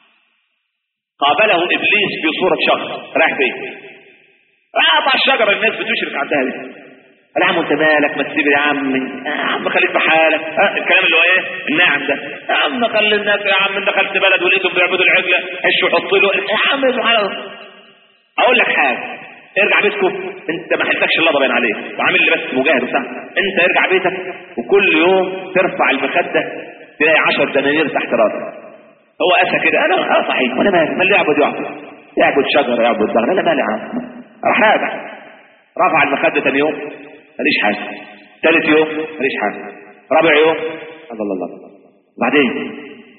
قابله ابليس في صورة شجر رايح فين راح اقطع الشجرة الناس بتشرك عندها دي قال يا عم انت مالك ما تسيب يا عم يا عم خليك في حالك ها الكلام اللي هو ايه الناعم ده يا عم خلي الناس يا عم دخلت بلد ولقيتهم بيعبدوا العجله حش وحط له يا عم سبحان الله اقول لك حاجه ارجع بيتكم انت ما حلتكش الله باين عليك وعامل لي بس مجاهد وبتاع انت ارجع بيتك وكل يوم ترفع المخده تلاقي 10 دنانير تحت راسك هو اسى كده انا اه صحيح وانا مالي مالي يعبد يعبد يعبد شجر يعبد ضغط انا مالي يا عم راح راجع رفع المخده ثاني يوم ماليش حاجه ثالث يوم ماليش حاجه رابع يوم الله الله الله بعدين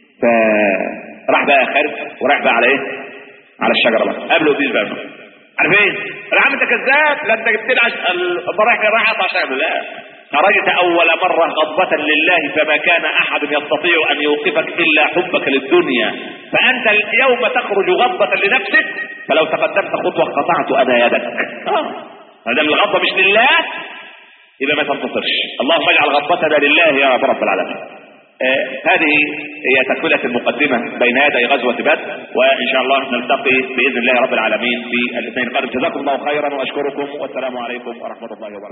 فراح بقى خارج وراح بقى على ايه على الشجره بقى قابله ابليس بقى عارف ايه يا عم انت كذاب لا انت جبت لي عش... الرايح كان رايح اقطع شجره لا خرجت اول مرة غضبة لله فما كان احد يستطيع ان يوقفك الا حبك للدنيا فانت اليوم تخرج غضبة لنفسك فلو تقدمت خطوة قطعت انا يدك آه. ما دام الغضبة مش لله يبقى ما تنتصرش اللهم اجعل غضبتنا لله يا رب العالمين آه هذه هي تكملة المقدمة بين يدي غزوة بدر وإن شاء الله نلتقي بإذن الله رب العالمين في الاثنين القادم جزاكم الله خيرا وأشكركم والسلام عليكم ورحمة الله وبركاته